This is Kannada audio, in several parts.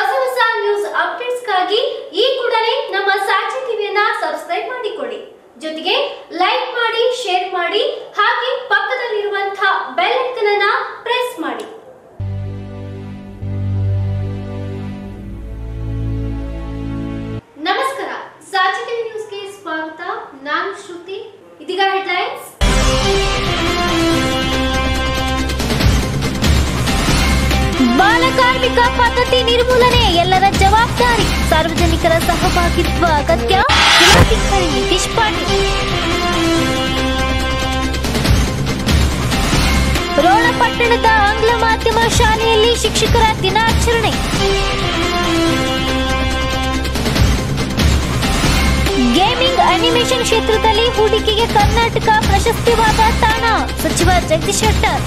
ಹೊಸ ಹೊಸ ನ್ಯೂಸ್ ಅಪ್ಡೇಟ್ಸ್ಗಾಗಿ ಈ ಕೂಡಲೇ ನಮ್ಮ ಸಾಕ್ಷಿ ಟಿವಿಯನ್ನ ಸಬ್ಸ್ಕ್ರೈಬ್ ಮಾಡಿಕೊಳ್ಳಿ ಜೊತೆಗೆ ಲೈಕ್ ಮಾಡಿ ಶೇರ್ ಮಾಡಿ ಹಾಗೆ ಪಕ್ಕದಲ್ಲಿರುವಂತಹ ಬೆಲ್ ಐಕನ್ ಅನ್ನ ಪ್ರೆಸ್ ಮಾಡಿ ನಮಸ್ಕಾರ ಸಾಕ್ಷಿ ಟಿವಿ ನ್ಯೂಸ್ಗೆ ಸ್ವಾಗತ ನಾನು ಶ್ರುತಿ ಇದೀಗ ಹೆಡ್ಲೈನ್ಸ್ ಬಾಲಕಾರ್ಮಿಕ ಪದ್ಧತಿ ನಿರ್ಮೂಲನೆ ಎಲ್ಲರ ಜವಾಬ್ದಾರಿ ಸಾರ್ವಜನಿಕರ ಸಹಭಾಗಿತ್ವ ಅಗತ್ಯ ಜಿಲ್ಲಾಧಿಕಾರಿ ನಿತೀಶ್ ಪಾಟೀಲ್ ರೋಣ ಪಟ್ಟಣದ ಆಂಗ್ಲ ಮಾಧ್ಯಮ ಶಾಲೆಯಲ್ಲಿ ಶಿಕ್ಷಕರ ದಿನಾಚರಣೆ ಗೇಮಿಂಗ್ ಅನಿಮೇಷನ್ ಕ್ಷೇತ್ರದಲ್ಲಿ ಹೂಡಿಕೆಗೆ ಕರ್ನಾಟಕ ಪ್ರಶಸ್ತಿವಾದ ತಾಣ ಸಚಿವ ಜಗದೀಶ್ ಶೆಟ್ಟರ್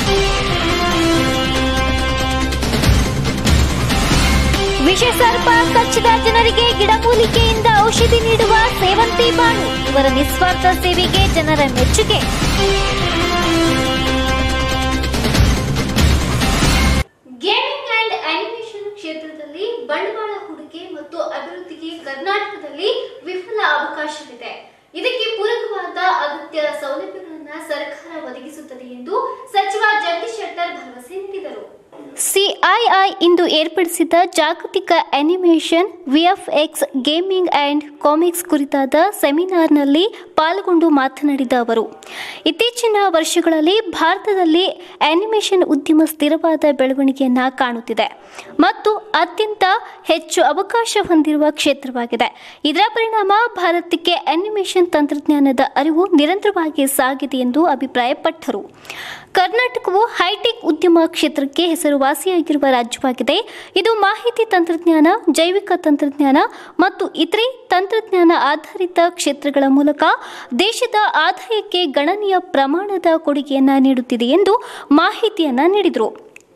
ವಿಷಸರ್ಪ ಕಚ್ಚಿದ ಜನರಿಗೆ ಗಿಡಮೂಲಿಕೆಯಿಂದ ಔಷಧಿ ನೀಡುವ ಸೇವಂತಿ ಬಾನು ಇವರ ನಿಸ್ವಾರ್ಥ ಸೇವೆಗೆ ಜನರ ಮೆಚ್ಚುಗೆ ಗೇಮಿಂಗ್ ಅಂಡ್ ಅನಿಮೇಷನ್ ಕ್ಷೇತ್ರದಲ್ಲಿ ಬಂಡವಾಳ ಹೂಡಿಕೆ ಮತ್ತು ಅಭಿವೃದ್ಧಿಗೆ ಕರ್ನಾಟಕದಲ್ಲಿ ವಿಫಲ ಅವಕಾಶವಿದೆ ಇದಕ್ಕೆ ಪೂರಕವಾದ ಅಗತ್ಯ ಸೌಲಭ್ಯಗಳನ್ನ ಸರ್ಕಾರ ಒದಗಿಸುತ್ತದೆ ಎಂದು ಸಚಿವ ಜಗದೀಶ್ ಶೆಟ್ಟರ್ ಭರವಸೆ ನೀಡಿದರು ಸಿಐಐ ಇಂದು ಏರ್ಪಡಿಸಿದ ಜಾಗತಿಕ animation VFX gaming and comics ಕುರಿತಾದ ಸೆಮಿನಾರ್ನಲ್ಲಿ ಪಾಲ್ಗೊಂಡು ಮಾತನಾಡಿದ ಅವರು ಇತ್ತೀಚಿನ ವರ್ಷಗಳಲ್ಲಿ ಭಾರತದಲ್ಲಿ ಅನಿಮೇಷನ್ ಉದ್ಯಮ ಸ್ಥಿರವಾದ ಬೆಳವಣಿಗೆಯನ್ನ ಕಾಣುತ್ತಿದೆ ಮತ್ತು ಅತ್ಯಂತ ಹೆಚ್ಚು ಅವಕಾಶ ಹೊಂದಿರುವ ಕ್ಷೇತ್ರವಾಗಿದೆ ಇದರ ಪರಿಣಾಮ ಭಾರತಕ್ಕೆ ಅನಿಮೇಷನ್ ತಂತ್ರಜ್ಞಾನದ ಅರಿವು ನಿರಂತರವಾಗಿ ಸಾಗಿದೆ ಎಂದು ಅಭಿಪ್ರಾಯಪಟ್ಟರು ಕರ್ನಾಟಕವು ಹೈಟೆಕ್ ಉದ್ಯಮ ಕ್ಷೇತ್ರಕ್ಕೆ ಹೆಸರುವಾಸಿಯಾಗಿರುವ ರಾಜ್ಯವಾಗಿದೆ ಇದು ಮಾಹಿತಿ ತಂತ್ರಜ್ಞಾನ ಜೈವಿಕ ತಂತ್ರಜ್ಞಾನ ಮತ್ತು ಇತರೆ ತಂತ್ರಜ್ಞಾನ ಆಧಾರಿತ ಕ್ಷೇತ್ರಗಳ ಮೂಲಕ ದೇಶದ ಆದಾಯಕ್ಕೆ ಗಣನೀಯ ಪ್ರಮಾಣದ ಕೊಡುಗೆಯನ್ನ ನೀಡುತ್ತಿದೆ ಎಂದು ಮಾಹಿತಿಯನ್ನ ನೀಡಿದರು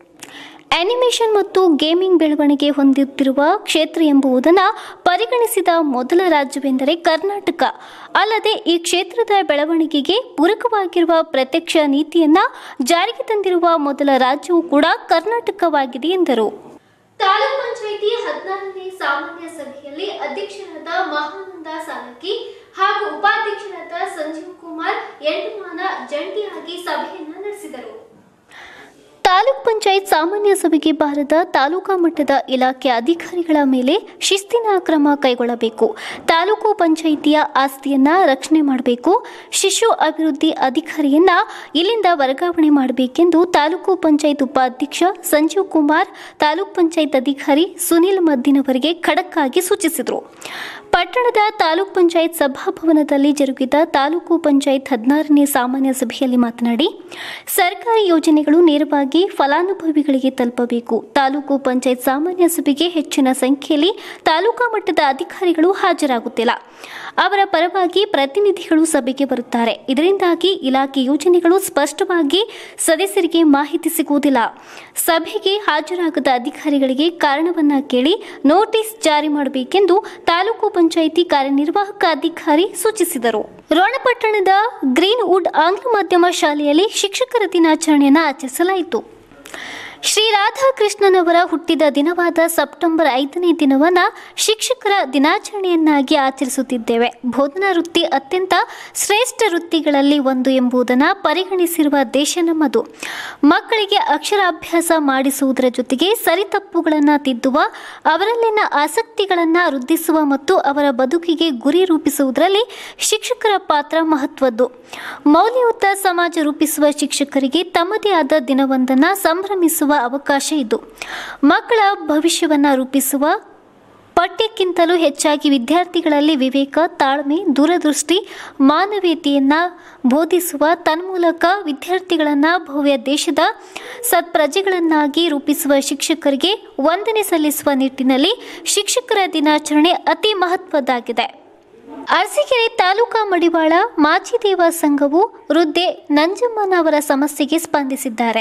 ಅನಿಮೇಷನ್ ಮತ್ತು ಗೇಮಿಂಗ್ ಬೆಳವಣಿಗೆ ಹೊಂದುತ್ತಿರುವ ಕ್ಷೇತ್ರ ಎಂಬುದನ್ನು ಪರಿಗಣಿಸಿದ ಮೊದಲ ರಾಜ್ಯವೆಂದರೆ ಕರ್ನಾಟಕ ಅಲ್ಲದೆ ಈ ಕ್ಷೇತ್ರದ ಬೆಳವಣಿಗೆಗೆ ಪೂರಕವಾಗಿರುವ ಪ್ರತ್ಯಕ್ಷ ನೀತಿಯನ್ನ ಜಾರಿಗೆ ತಂದಿರುವ ಮೊದಲ ರಾಜ್ಯವು ಕೂಡ ಕರ್ನಾಟಕವಾಗಿದೆ ಎಂದರು ತಾಲೂಕ್ ಪಂಚಾಯಿತಿ ಹದಿನಾರನೇ ಸಾಮಾನ್ಯ ಸಭೆಯಲ್ಲಿ ಅಧ್ಯಕ್ಷರಾದ ಮಹಾನಂದ ಸಾಲಕ್ಕಿ ಹಾಗೂ ಉಪಾಧ್ಯಕ್ಷರಾದ ಸಂಜೀವ್ ಕುಮಾರ್ ಎಂಟುಮಾನ ಜಂಟಿಯಾಗಿ ಸಭೆಯನ್ನ ನಡೆಸಿದರು ತಾಲೂಕ್ ಪಂಚಾಯತ್ ಸಾಮಾನ್ಯ ಸಭೆಗೆ ಬಾರದ ತಾಲೂಕಾ ಮಟ್ಟದ ಇಲಾಖೆ ಅಧಿಕಾರಿಗಳ ಮೇಲೆ ಶಿಸ್ತಿನ ಕ್ರಮ ಕೈಗೊಳ್ಳಬೇಕು ತಾಲೂಕು ಪಂಚಾಯಿತಿಯ ಆಸ್ತಿಯನ್ನ ರಕ್ಷಣೆ ಮಾಡಬೇಕು ಶಿಶು ಅಭಿವೃದ್ಧಿ ಅಧಿಕಾರಿಯನ್ನ ಇಲ್ಲಿಂದ ವರ್ಗಾವಣೆ ಮಾಡಬೇಕೆಂದು ತಾಲೂಕು ಪಂಚಾಯತ್ ಉಪಾಧ್ಯಕ್ಷ ಸಂಜೀವ್ ಕುಮಾರ್ ತಾಲೂಕ್ ಪಂಚಾಯತ್ ಅಧಿಕಾರಿ ಸುನಿಲ್ ಮದ್ದಿನವರಿಗೆ ಖಡಕ್ ಆಗಿ ಸೂಚಿಸಿದರು ಪಟ್ಟಣದ ತಾಲೂಕ್ ಪಂಚಾಯತ್ ಸಭಾಭವನದಲ್ಲಿ ಜರುಗಿದ ತಾಲೂಕು ಪಂಚಾಯತ್ ಹದಿನಾರನೇ ಸಾಮಾನ್ಯ ಸಭೆಯಲ್ಲಿ ಮಾತನಾಡಿ ಸರ್ಕಾರಿ ಯೋಜನೆಗಳು ನೇರವಾಗಿ ಫಲಾನುಭವಿಗಳಿಗೆ ತಲುಪಬೇಕು ತಾಲೂಕು ಪಂಚಾಯತ್ ಸಾಮಾನ್ಯ ಸಭೆಗೆ ಹೆಚ್ಚಿನ ಸಂಖ್ಯೆಯಲ್ಲಿ ತಾಲೂಕಾ ಮಟ್ಟದ ಅಧಿಕಾರಿಗಳು ಹಾಜರಾಗುತ್ತಿಲ್ಲ ಅವರ ಪರವಾಗಿ ಪ್ರತಿನಿಧಿಗಳು ಸಭೆಗೆ ಬರುತ್ತಾರೆ ಇದರಿಂದಾಗಿ ಇಲಾಖೆ ಯೋಜನೆಗಳು ಸ್ಪಷ್ಟವಾಗಿ ಸದಸ್ಯರಿಗೆ ಮಾಹಿತಿ ಸಿಗುವುದಿಲ್ಲ ಸಭೆಗೆ ಹಾಜರಾಗದ ಅಧಿಕಾರಿಗಳಿಗೆ ಕಾರಣವನ್ನ ಕೇಳಿ ನೋಟಿಸ್ ಜಾರಿ ಮಾಡಬೇಕೆಂದು ತಾಲೂಕು ಪಂಚಾಯಿತಿ ಕಾರ್ಯನಿರ್ವಾಹಕ ಅಧಿಕಾರಿ ಸೂಚಿಸಿದರು ರೋಣಪಟ್ಟಣದ ಗ್ರೀನ್ ವುಡ್ ಆಂಗ್ಲ ಮಾಧ್ಯಮ ಶಾಲೆಯಲ್ಲಿ ಶಿಕ್ಷಕರ ದಿನಾಚರಣೆಯನ್ನು ಆಚರಿಸಲಾಯಿತು ಶ್ರೀ ರಾಧಾಕೃಷ್ಣನವರ ಹುಟ್ಟಿದ ದಿನವಾದ ಸೆಪ್ಟೆಂಬರ್ ಐದನೇ ದಿನವನ್ನ ಶಿಕ್ಷಕರ ದಿನಾಚರಣೆಯನ್ನಾಗಿ ಆಚರಿಸುತ್ತಿದ್ದೇವೆ ಬೋಧನಾ ವೃತ್ತಿ ಅತ್ಯಂತ ಶ್ರೇಷ್ಠ ವೃತ್ತಿಗಳಲ್ಲಿ ಒಂದು ಎಂಬುದನ್ನು ಪರಿಗಣಿಸಿರುವ ದೇಶ ನಮ್ಮದು ಮಕ್ಕಳಿಗೆ ಅಕ್ಷರಾಭ್ಯಾಸ ಮಾಡಿಸುವುದರ ಜೊತೆಗೆ ಸರಿತಪ್ಪುಗಳನ್ನು ತಿದ್ದುವ ಅವರಲ್ಲಿನ ಆಸಕ್ತಿಗಳನ್ನು ವೃದ್ಧಿಸುವ ಮತ್ತು ಅವರ ಬದುಕಿಗೆ ಗುರಿ ರೂಪಿಸುವುದರಲ್ಲಿ ಶಿಕ್ಷಕರ ಪಾತ್ರ ಮಹತ್ವದ್ದು ಮೌಲ್ಯಯುತ ಸಮಾಜ ರೂಪಿಸುವ ಶಿಕ್ಷಕರಿಗೆ ತಮ್ಮದೇ ಆದ ದಿನವೊಂದನ್ನು ಸಂಭ್ರಮಿಸುವ ಅವಕಾಶ ಇದು ಮಕ್ಕಳ ಭವಿಷ್ಯವನ್ನು ರೂಪಿಸುವ ಪಠ್ಯಕ್ಕಿಂತಲೂ ಹೆಚ್ಚಾಗಿ ವಿದ್ಯಾರ್ಥಿಗಳಲ್ಲಿ ವಿವೇಕ ತಾಳ್ಮೆ ದೂರದೃಷ್ಟಿ ಮಾನವೀಯತೆಯನ್ನು ಬೋಧಿಸುವ ತನ್ಮೂಲಕ ವಿದ್ಯಾರ್ಥಿಗಳನ್ನು ಭವ್ಯ ದೇಶದ ಸತ್ಪ್ರಜೆಗಳನ್ನಾಗಿ ರೂಪಿಸುವ ಶಿಕ್ಷಕರಿಗೆ ವಂದನೆ ಸಲ್ಲಿಸುವ ನಿಟ್ಟಿನಲ್ಲಿ ಶಿಕ್ಷಕರ ದಿನಾಚರಣೆ ಅತಿ ಮಹತ್ವದ್ದಾಗಿದೆ ಅರಸೀಕೆರೆ ತಾಲೂಕಾ ಮಡಿವಾಳ ಮಾಚಿದೇವ ಸಂಘವು ವೃದ್ಧೆ ನಂಜಮ್ಮನವರ ಸಮಸ್ಯೆಗೆ ಸ್ಪಂದಿಸಿದ್ದಾರೆ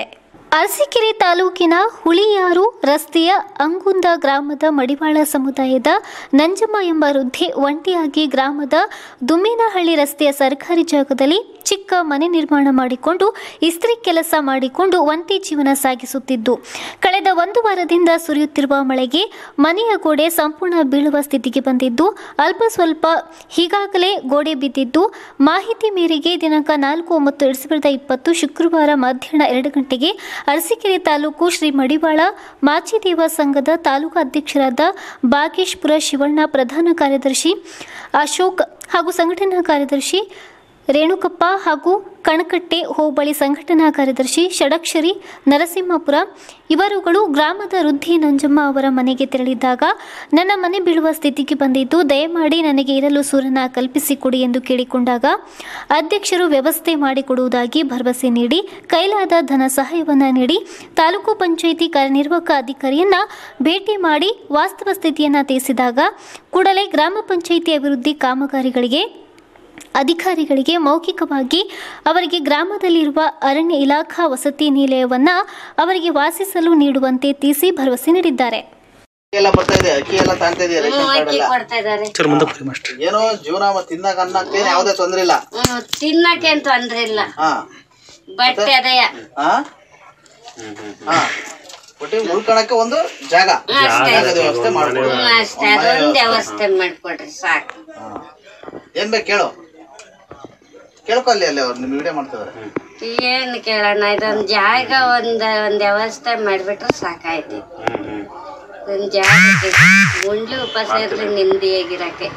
ಅರಸೀಕೆರೆ ತಾಲೂಕಿನ ಹುಳಿಯಾರು ರಸ್ತೆಯ ಅಂಗುಂದ ಗ್ರಾಮದ ಮಡಿವಾಳ ಸಮುದಾಯದ ನಂಜಮ್ಮ ಎಂಬ ವೃದ್ಧೆ ಒಂಟಿಯಾಗಿ ಗ್ರಾಮದ ದುಮ್ಮೇನಹಳ್ಳಿ ರಸ್ತೆಯ ಸರ್ಕಾರಿ ಜಾಗದಲ್ಲಿ ಚಿಕ್ಕ ಮನೆ ನಿರ್ಮಾಣ ಮಾಡಿಕೊಂಡು ಇಸ್ತ್ರಿ ಕೆಲಸ ಮಾಡಿಕೊಂಡು ಒಂಟಿ ಜೀವನ ಸಾಗಿಸುತ್ತಿದ್ದು ಕಳೆದ ಒಂದು ವಾರದಿಂದ ಸುರಿಯುತ್ತಿರುವ ಮಳೆಗೆ ಮನೆಯ ಗೋಡೆ ಸಂಪೂರ್ಣ ಬೀಳುವ ಸ್ಥಿತಿಗೆ ಬಂದಿದ್ದು ಅಲ್ಪ ಸ್ವಲ್ಪ ಈಗಾಗಲೇ ಗೋಡೆ ಬಿದ್ದಿದ್ದು ಮಾಹಿತಿ ಮೇರೆಗೆ ದಿನಾಂಕ ನಾಲ್ಕು ಒಂಬತ್ತು ಎರಡು ಸಾವಿರದ ಇಪ್ಪತ್ತು ಶುಕ್ರವಾರ ಮಧ್ಯಾಹ್ನ ಎರಡು ಗಂಟೆಗೆ ಅರಸೀಕೆರೆ ತಾಲೂಕು ಶ್ರೀ ಮಡಿವಾಳ ಮಾಚಿದೇವ ಸಂಘದ ತಾಲೂಕು ಅಧ್ಯಕ್ಷರಾದ ಬಾಗೇಶ್ಪುರ ಶಿವಣ್ಣ ಪ್ರಧಾನ ಕಾರ್ಯದರ್ಶಿ ಅಶೋಕ್ ಹಾಗೂ ಸಂಘಟನಾ ಕಾರ್ಯದರ್ಶಿ ರೇಣುಕಪ್ಪ ಹಾಗೂ ಕಣಕಟ್ಟೆ ಹೋಬಳಿ ಸಂಘಟನಾ ಕಾರ್ಯದರ್ಶಿ ಷಡಕ್ಷರಿ ನರಸಿಂಹಪುರ ಇವರುಗಳು ಗ್ರಾಮದ ವೃದ್ಧಿ ನಂಜಮ್ಮ ಅವರ ಮನೆಗೆ ತೆರಳಿದ್ದಾಗ ನನ್ನ ಮನೆ ಬೀಳುವ ಸ್ಥಿತಿಗೆ ಬಂದಿದ್ದು ದಯಮಾಡಿ ನನಗೆ ಇರಲು ಸೂರನ ಕಲ್ಪಿಸಿಕೊಡಿ ಎಂದು ಕೇಳಿಕೊಂಡಾಗ ಅಧ್ಯಕ್ಷರು ವ್ಯವಸ್ಥೆ ಮಾಡಿಕೊಡುವುದಾಗಿ ಭರವಸೆ ನೀಡಿ ಕೈಲಾದ ಧನ ಸಹಾಯವನ್ನು ನೀಡಿ ತಾಲೂಕು ಪಂಚಾಯಿತಿ ಕಾರ್ಯನಿರ್ವಾಹಕ ಅಧಿಕಾರಿಯನ್ನ ಭೇಟಿ ಮಾಡಿ ವಾಸ್ತವ ಸ್ಥಿತಿಯನ್ನು ತಿಳಿಸಿದಾಗ ಕೂಡಲೇ ಗ್ರಾಮ ಪಂಚಾಯಿತಿ ಅಭಿವೃದ್ಧಿ ಕಾಮಗಾರಿಗಳಿಗೆ ಅಧಿಕಾರಿಗಳಿಗೆ ಮೌಖಿಕವಾಗಿ ಅವರಿಗೆ ಗ್ರಾಮದಲ್ಲಿರುವ ಅರಣ್ಯ ಇಲಾಖಾ ವಸತಿ ನಿಲಯವನ್ನು ಅವರಿಗೆ ವಾಸಿಸಲು ನೀಡುವಂತೆ ತಿಳಿಸಿ ಭರವಸೆ ನೀಡಿದ್ದಾರೆ ಅಕ್ಕಿ ಎಲ್ಲ ಬರ್ತಾ ಇದೆ ಅಕ್ಕಿ ಎಲ್ಲ ತಾಂತಾ ಇದೆಯಾ ರೇಷನ್ ಕಾರ್ಡ್ ಅಕ್ಕಿ ಎಲ್ಲ ಕೊಡ್ತಾ ಇದಾರೆ ಸರ್ ಮುಂದೆ ಬರಿ ಮಾಸ್ಟರ್ ಏನೋ ಜೀವನ ಮತ್ತ್ ತಿನ್ನಕ್ ಅನ್ನಕ್ಕೆ ಯಾವ್ದೇ ತೊಂದ್ರೆ ಇಲ್ಲ ಹ್ಮ್ ತಿನ್ನಕ್ಕೆ ಅಂತ ತೊಂದ್ರೆ ಇಲ್ಲ ಹಾ ಬಟ್ಟೆ ಅದೆಯ ಹಾ ಹಾ ಒಟ್ಟಿಗೆ ಉಳ್ಕೊಳಕ್ಕೆ ಒಂದು ಜಾಗ ಅಷ್ಟೇ ಜಾಗದ ವ್ಯವಸ್ಥೆ ಮಾಡ್ಕೊಡಿ ಹ್ಮ್, ಅಷ್ಟೇ ಅದೊಂದು ವ್ಯವಸ್ಥೆ ಮಾಡ್ಕೊಡ್ರಿ ಸಾಕು ಹಾ. ಏನ್ ಬೇಕು ಕೇಳು ಕೇಳ್ಕೊ ಅಲ್ಲಿ ಅಲ್ಲಿ ಅವ್ರು ನಿಮ್ ವಿಡಿಯೋ ಮಾಡ್ತಿದಾರೆ ಏನ್ ಕೇಳೋಣ ಇದೊಂದ್ ಜಾಗ ಒಂದ್ ಒಂದ್ ವ್ಯವಸ್ಥೆ ಮಾಡ್ಬಿಟ್ರೆ ಸಾಕಾಯ್ತು ಒಂದ್ ಜಾಗಕ್ಕೆ ಉಂಡ್ಲಿ ಉಪವಾಸ ಇರ್ಲಿ ನೆಮ್ಮದಿಯಾಗಿರಕ್ಕೆ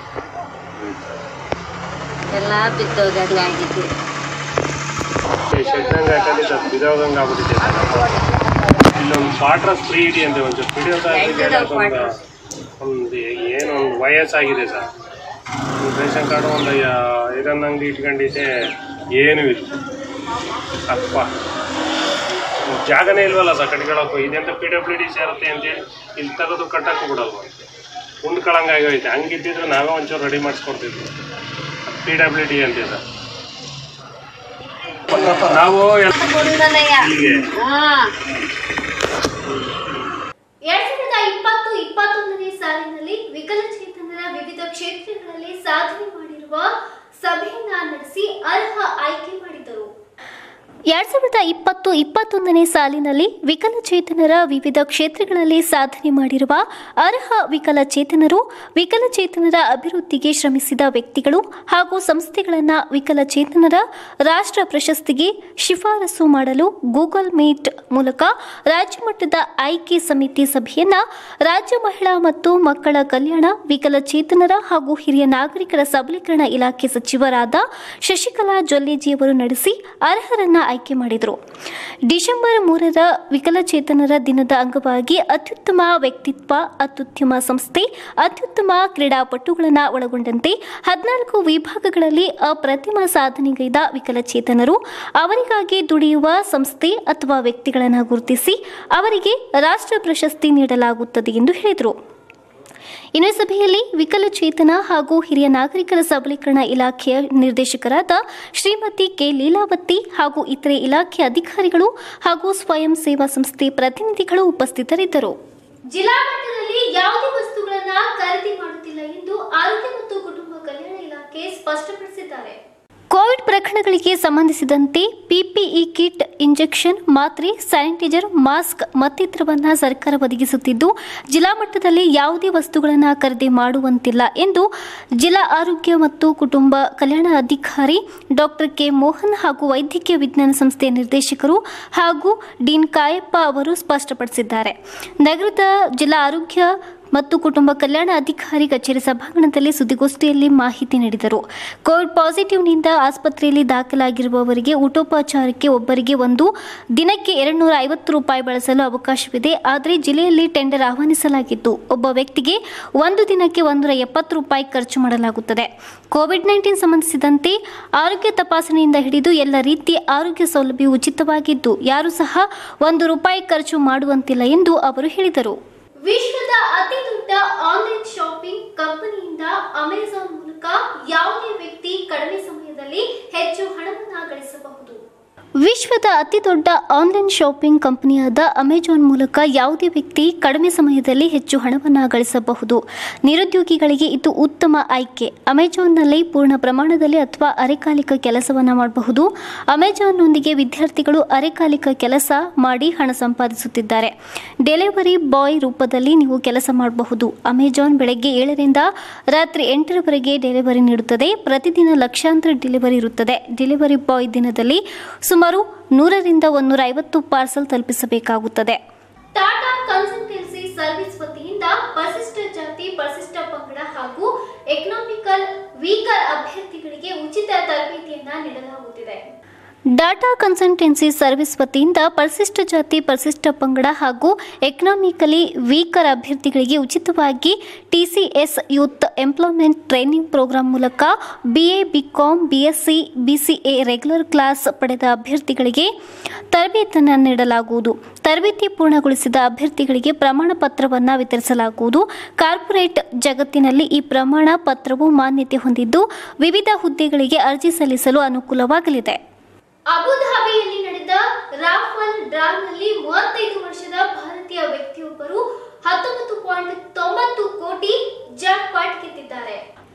ಎಲ್ಲಾ ಬಿದ್ದೋಗಂಗ ಆಗಿದ್ವಿ ಶೆಟ್ಟಂಗಾಟಲ್ಲಿ ಸ್ವಲ್ಪ ಬಿದೋಗಂಗೆ ಆಗ್ಬಿಟ್ಟಿದೆ ಇಲ್ಲೊಂದು ವಾಟ್ರಸ್ ಫ್ರೀ ಇಡಿ ಅಂತ ಒಂದು ಬಿಡಿಯೋದು ಒಂದು ಏನು ಒಂದು ವಯಸ್ಸಾಗಿದೆ ಸರ್ ಒಂದು ರೇಷನ್ ಕಾರ್ಡು ಒಂದು ಐರನ್ ಅಂಗಡಿ ಇಟ್ಕೊಂಡಿದ್ದೆ ಏನೂ ಇಲ್ಲ ಅಪ್ಪ ಒಂದ್ ಜಾಗನೇ ಇಲ್ವಲ್ಲ ಸರ್ ಕಟ್ಕೊಳಕ್ಕೂ ಇದೆಂತ ಪಿ ಡಬ್ಲ್ಯೂ ಡಿ ಸೇರುತ್ತೆ ಅಂತೇಳಿ ಇಲ್ಲಿ ತೆಗೆದು ಕಟ್ಟಕ್ಕೂ ಬಿಡಲ್ವ ಉಂಡ್ಕೊಳಂಗಾಗೈತೆ ಹಂಗಿದ್ದಿದ್ರೆ ನಾವೇ ಒಂಚೂರು ರೆಡಿ ಮಾಡಿಸ್ಕೊಡ್ತಿದ್ವಿ ಪಿ ಡಬ್ಲ್ಯೂ ಡಿ ಅಂತೆ ಸರ್ ನಾವು ಎಲ್ಲ ಇಲ್ಲಿಗೆ ಹಾ ಎರಡ್ ಸಾವಿರದ ಇಪ್ಪತ್ತು ಇಪ್ಪತ್ತೊಂದನೇ ಸಾಲಿನಲ್ಲಿ ವಿಕಲಚೇತನರ ವಿವಿಧ ಕ್ಷೇತ್ರಗಳಲ್ಲಿ ಸಾಧನೆ ಮಾಡಿರುವ ಸಭೆಯನ್ನ ನಡೆಸಿ ಅರ್ಹ ಆಯ್ಕೆ ಮಾಡಿದರು ಎರಡ್ ಸಾವಿರದ ಇಪ್ಪತ್ತು ಇಪ್ಪತ್ತೊಂದನೇ ಸಾಲಿನಲ್ಲಿ ವಿಕಲಚೇತನರ ವಿವಿಧ ಕ್ಷೇತ್ರಗಳಲ್ಲಿ ಸಾಧನೆ ಮಾಡಿರುವ ಅರ್ಹ ವಿಕಲಚೇತನರು ವಿಕಲಚೇತನರ ಅಭಿವೃದ್ಧಿಗೆ ಶ್ರಮಿಸಿದ ವ್ಯಕ್ತಿಗಳು ಹಾಗೂ ಸಂಸ್ಥೆಗಳನ್ನು ವಿಕಲಚೇತನರ ರಾಷ್ಟ್ರ ಪ್ರಶಸ್ತಿಗೆ ಶಿಫಾರಸು ಮಾಡಲು ಗೂಗಲ್ ಮೀಟ್ ಮೂಲಕ ರಾಜ್ಯ ಮಟ್ಟದ ಆಯ್ಕೆ ಸಮಿತಿ ಸಭೆಯನ್ನ ರಾಜ್ಯ ಮಹಿಳಾ ಮತ್ತು ಮಕ್ಕಳ ಕಲ್ಯಾಣ ವಿಕಲಚೇತನರ ಹಾಗೂ ಹಿರಿಯ ನಾಗರಿಕರ ಸಬಲೀಕರಣ ಇಲಾಖೆ ಸಚಿವರಾದ ಶಶಿಕಲಾ ಜೊಲ್ಲೇಜಿಯವರು ನಡೆಸಿ ಅರ್ಹರನ್ನ ಆಯ್ಕೆ ಮಾಡಿದರು ಡಿಸೆಂಬರ್ ಮೂರರ ವಿಕಲಚೇತನರ ದಿನದ ಅಂಗವಾಗಿ ಅತ್ಯುತ್ತಮ ವ್ಯಕ್ತಿತ್ವ ಅತ್ಯುತ್ತಮ ಸಂಸ್ಥೆ ಅತ್ಯುತ್ತಮ ಕ್ರೀಡಾಪಟುಗಳನ್ನು ಒಳಗೊಂಡಂತೆ ಹದಿನಾಲ್ಕು ವಿಭಾಗಗಳಲ್ಲಿ ಅಪ್ರತಿಮ ಸಾಧನೆಗೈದ ವಿಕಲಚೇತನರು ಅವರಿಗಾಗಿ ದುಡಿಯುವ ಸಂಸ್ಥೆ ಅಥವಾ ವ್ಯಕ್ತಿಗಳನ್ನು ಗುರುತಿಸಿ ಅವರಿಗೆ ರಾಷ್ಟ್ರ ಪ್ರಶಸ್ತಿ ನೀಡಲಾಗುತ್ತದೆ ಎಂದು ಹೇಳಿದರು ಇನ್ನು ಈ ಸಭೆಯಲ್ಲಿ ವಿಕಲಚೇತನ ಹಾಗೂ ಹಿರಿಯ ನಾಗರಿಕರ ಸಬಲೀಕರಣ ಇಲಾಖೆಯ ನಿರ್ದೇಶಕರಾದ ಶ್ರೀಮತಿ ಕೆ ಲೀಲಾವತಿ ಹಾಗೂ ಇತರೆ ಇಲಾಖೆ ಅಧಿಕಾರಿಗಳು ಹಾಗೂ ಸ್ವಯಂ ಸೇವಾ ಸಂಸ್ಥೆ ಪ್ರತಿನಿಧಿಗಳು ಉಪಸ್ಥಿತರಿದ್ದರು ಜಿಲ್ಲಾ ಮಟ್ಟದಲ್ಲಿ ಯಾವುದೇ ವಸ್ತುಗಳನ್ನ ಖರೀದಿ ಮಾಡುತ್ತಿಲ್ಲ ಎಂದು ಆರೋಗ್ಯ ಮತ್ತು ಕುಟುಂಬ ಕಲ್ಯಾಣ ಇಲಾಖೆ ಸ್ಪಷ್ಟಪಡಿಸಿದ್ದಾರೆ ಕೋವಿಡ್ ಪ್ರಕರಣಗಳಿಗೆ ಸಂಬಂಧಿಸಿದಂತೆ ಪಿಪಿಇ ಕಿಟ್ ಇಂಜೆಕ್ಷನ್ ಮಾತ್ರೆ ಸ್ಯಾನಿಟೈಸರ್ ಮಾಸ್ಕ್ ಮತ್ತಿತರವನ್ನ ಸರ್ಕಾರ ಒದಗಿಸುತ್ತಿದ್ದು ಜಿಲ್ಲಾ ಮಟ್ಟದಲ್ಲಿ ಯಾವುದೇ ವಸ್ತುಗಳನ್ನು ಖರೀದಿ ಮಾಡುವಂತಿಲ್ಲ ಎಂದು ಜಿಲ್ಲಾ ಆರೋಗ್ಯ ಮತ್ತು ಕುಟುಂಬ ಕಲ್ಯಾಣ ಅಧಿಕಾರಿ ಡಾಕ್ಟರ್ ಕೆ ಮೋಹನ್ ಹಾಗೂ ವೈದ್ಯಕೀಯ ವಿಜ್ಞಾನ ಸಂಸ್ಥೆಯ ನಿರ್ದೇಶಕರು ಹಾಗೂ ಡೀನ್ ಕಾಯಪ್ಪ ಅವರು ಸ್ಪಷ್ಟಪಡಿಸಿದ್ದಾರೆ ನಗರದ ಜಿಲ್ಲಾ ಆರೋಗ್ಯ ಮತ್ತು ಕುಟುಂಬ ಕಲ್ಯಾಣ ಅಧಿಕಾರಿ ಕಚೇರಿ ಸಭಾಂಗಣದಲ್ಲಿ ಸುದ್ದಿಗೋಷ್ಠಿಯಲ್ಲಿ ಮಾಹಿತಿ ನೀಡಿದರು ಕೋವಿಡ್ ಪಾಸಿಟಿವ್ನಿಂದ ಆಸ್ಪತ್ರೆಯಲ್ಲಿ ದಾಖಲಾಗಿರುವವರಿಗೆ ಊಟೋಪಚಾರಕ್ಕೆ ಒಬ್ಬರಿಗೆ ಒಂದು ದಿನಕ್ಕೆ ಎರಡುನೂರ ಐವತ್ತು ರೂಪಾಯಿ ಬಳಸಲು ಅವಕಾಶವಿದೆ ಆದರೆ ಜಿಲ್ಲೆಯಲ್ಲಿ ಟೆಂಡರ್ ಆಹ್ವಾನಿಸಲಾಗಿದ್ದು ಒಬ್ಬ ವ್ಯಕ್ತಿಗೆ ಒಂದು ದಿನಕ್ಕೆ ಒಂದೂರ ಎಪ್ಪತ್ತು ರೂಪಾಯಿ ಖರ್ಚು ಮಾಡಲಾಗುತ್ತದೆ ಕೋವಿಡ್ ನೈನ್ಟೀನ್ ಸಂಬಂಧಿಸಿದಂತೆ ಆರೋಗ್ಯ ತಪಾಸಣೆಯಿಂದ ಹಿಡಿದು ಎಲ್ಲ ರೀತಿಯ ಆರೋಗ್ಯ ಸೌಲಭ್ಯ ಉಚಿತವಾಗಿದ್ದು ಯಾರೂ ಸಹ ಒಂದು ರೂಪಾಯಿ ಖರ್ಚು ಮಾಡುವಂತಿಲ್ಲ ಎಂದು ಅವರು ಹೇಳಿದರು ವಿಶ್ವದ ಅತಿ ದೊಡ್ಡ ಆನ್ಲೈನ್ ಶಾಪಿಂಗ್ ಕಂಪನಿಯಿಂದ ಅಮೆಜಾನ್ ಮೂಲಕ ಯಾವುದೇ ವ್ಯಕ್ತಿ ಕಡಿಮೆ ಸಮಯದಲ್ಲಿ ಹೆಚ್ಚು ಹಣವನ್ನ ಗಳಿಸಬಹುದು ವಿಶ್ವದ ಅತಿದೊಡ್ಡ ಆನ್ಲೈನ್ ಶಾಪಿಂಗ್ ಕಂಪನಿಯಾದ ಅಮೆಜಾನ್ ಮೂಲಕ ಯಾವುದೇ ವ್ಯಕ್ತಿ ಕಡಿಮೆ ಸಮಯದಲ್ಲಿ ಹೆಚ್ಚು ಹಣವನ್ನು ಗಳಿಸಬಹುದು ನಿರುದ್ಯೋಗಿಗಳಿಗೆ ಇದು ಉತ್ತಮ ಆಯ್ಕೆ ಅಮೆಜಾನ್ನಲ್ಲಿ ಪೂರ್ಣ ಪ್ರಮಾಣದಲ್ಲಿ ಅಥವಾ ಅರೆಕಾಲಿಕ ಕೆಲಸವನ್ನು ಮಾಡಬಹುದು ಅಮೆಜಾನ್ನೊಂದಿಗೆ ವಿದ್ಯಾರ್ಥಿಗಳು ಅರೆಕಾಲಿಕ ಕೆಲಸ ಮಾಡಿ ಹಣ ಸಂಪಾದಿಸುತ್ತಿದ್ದಾರೆ ಡೆಲಿವರಿ ಬಾಯ್ ರೂಪದಲ್ಲಿ ನೀವು ಕೆಲಸ ಮಾಡಬಹುದು ಅಮೆಜಾನ್ ಬೆಳಗ್ಗೆ ಏಳರಿಂದ ರಾತ್ರಿ ಎಂಟರವರೆಗೆ ಡೆಲಿವರಿ ನೀಡುತ್ತದೆ ಪ್ರತಿದಿನ ಲಕ್ಷಾಂತರ ಡೆಲಿವರಿ ಇರುತ್ತದೆ ಡೆಲಿವರಿ ಬಾಯ್ ದಿನದಲ್ಲಿ ಸುಮಾರು ನೂರರಿಂದ ಒಂದೂರ ಐವತ್ತು ಪಾರ್ಸಲ್ ತಲುಪಿಸಬೇಕಾಗುತ್ತದೆ ಟಾಟಾ ಕನ್ಸಲ್ಟೆನ್ಸಿ ಸರ್ವಿಸ್ ವತಿಯಿಂದ ಪರಿಶಿಷ್ಟ ಜಾತಿ ಪರಿಶಿಷ್ಟ ಪಂಗಡ ಹಾಗೂ ಎಕನಾಮಿಕಲ್ ವೀಕರ್ ಅಭ್ಯರ್ಥಿಗಳಿಗೆ ಉಚಿತ ತರಬೇತಿಯನ್ನ ನೀಡಲಾಗುತ್ತಿದೆ ಡಾಟಾ ಕನ್ಸಲ್ಟೆನ್ಸಿ ಸರ್ವಿಸ್ ವತಿಯಿಂದ ಪರಿಶಿಷ್ಟ ಜಾತಿ ಪರಿಶಿಷ್ಟ ಪಂಗಡ ಹಾಗೂ ಎಕನಾಮಿಕಲಿ ವೀಕರ್ ಅಭ್ಯರ್ಥಿಗಳಿಗೆ ಉಚಿತವಾಗಿ TCS youth employment training programme ಮೂಲಕ BA BCom BSc BCA regular class ಪಡೆದ ಅಭ್ಯರ್ಥಿಗಳಿಗೆ ತರಬೇತಿಯನ್ನು ನೀಡಲಾಗುವುದು ತರಬೇತಿ ಪೂರ್ಣಗೊಳಿಸಿದ ಅಭ್ಯರ್ಥಿಗಳಿಗೆ ಪ್ರಮಾಣ ಪತ್ರವನ್ನು ವಿತರಿಸಲಾಗುವುದು ಕಾರ್ಪೊರೇಟ್ ಜಗತ್ತಿನಲ್ಲಿ ಈ ಪ್ರಮಾಣ ಪತ್ರವು ಮಾನ್ಯತೆ ಹೊಂದಿದ್ದು ವಿವಿಧ ಹುದ್ದೆಗಳಿಗೆ ಅರ್ಜಿ ಸಲ್ಲಿಸಲು ಅನುಕೂಲವಾಗಲಿದೆ ಅಬುಧಾಬಿಯಲ್ಲಿ ನಡೆದ ರಾಫಲ್ ಡ್ರಾನಲ್ಲಿ ಮೂವತ್ತೈದು ವರ್ಷದ ಭಾರತೀಯ ವ್ಯಕ್ತಿಯೊಬ್ಬರು ಹತ್ತೊಂಬತ್ತು ಪಾಯಿಂಟ್ ತೊಂಬತ್ತು ಕೋಟಿ ಜಾಕ್ಪಾಟ್ ಗೆದ್ದಿದ್ದಾರೆ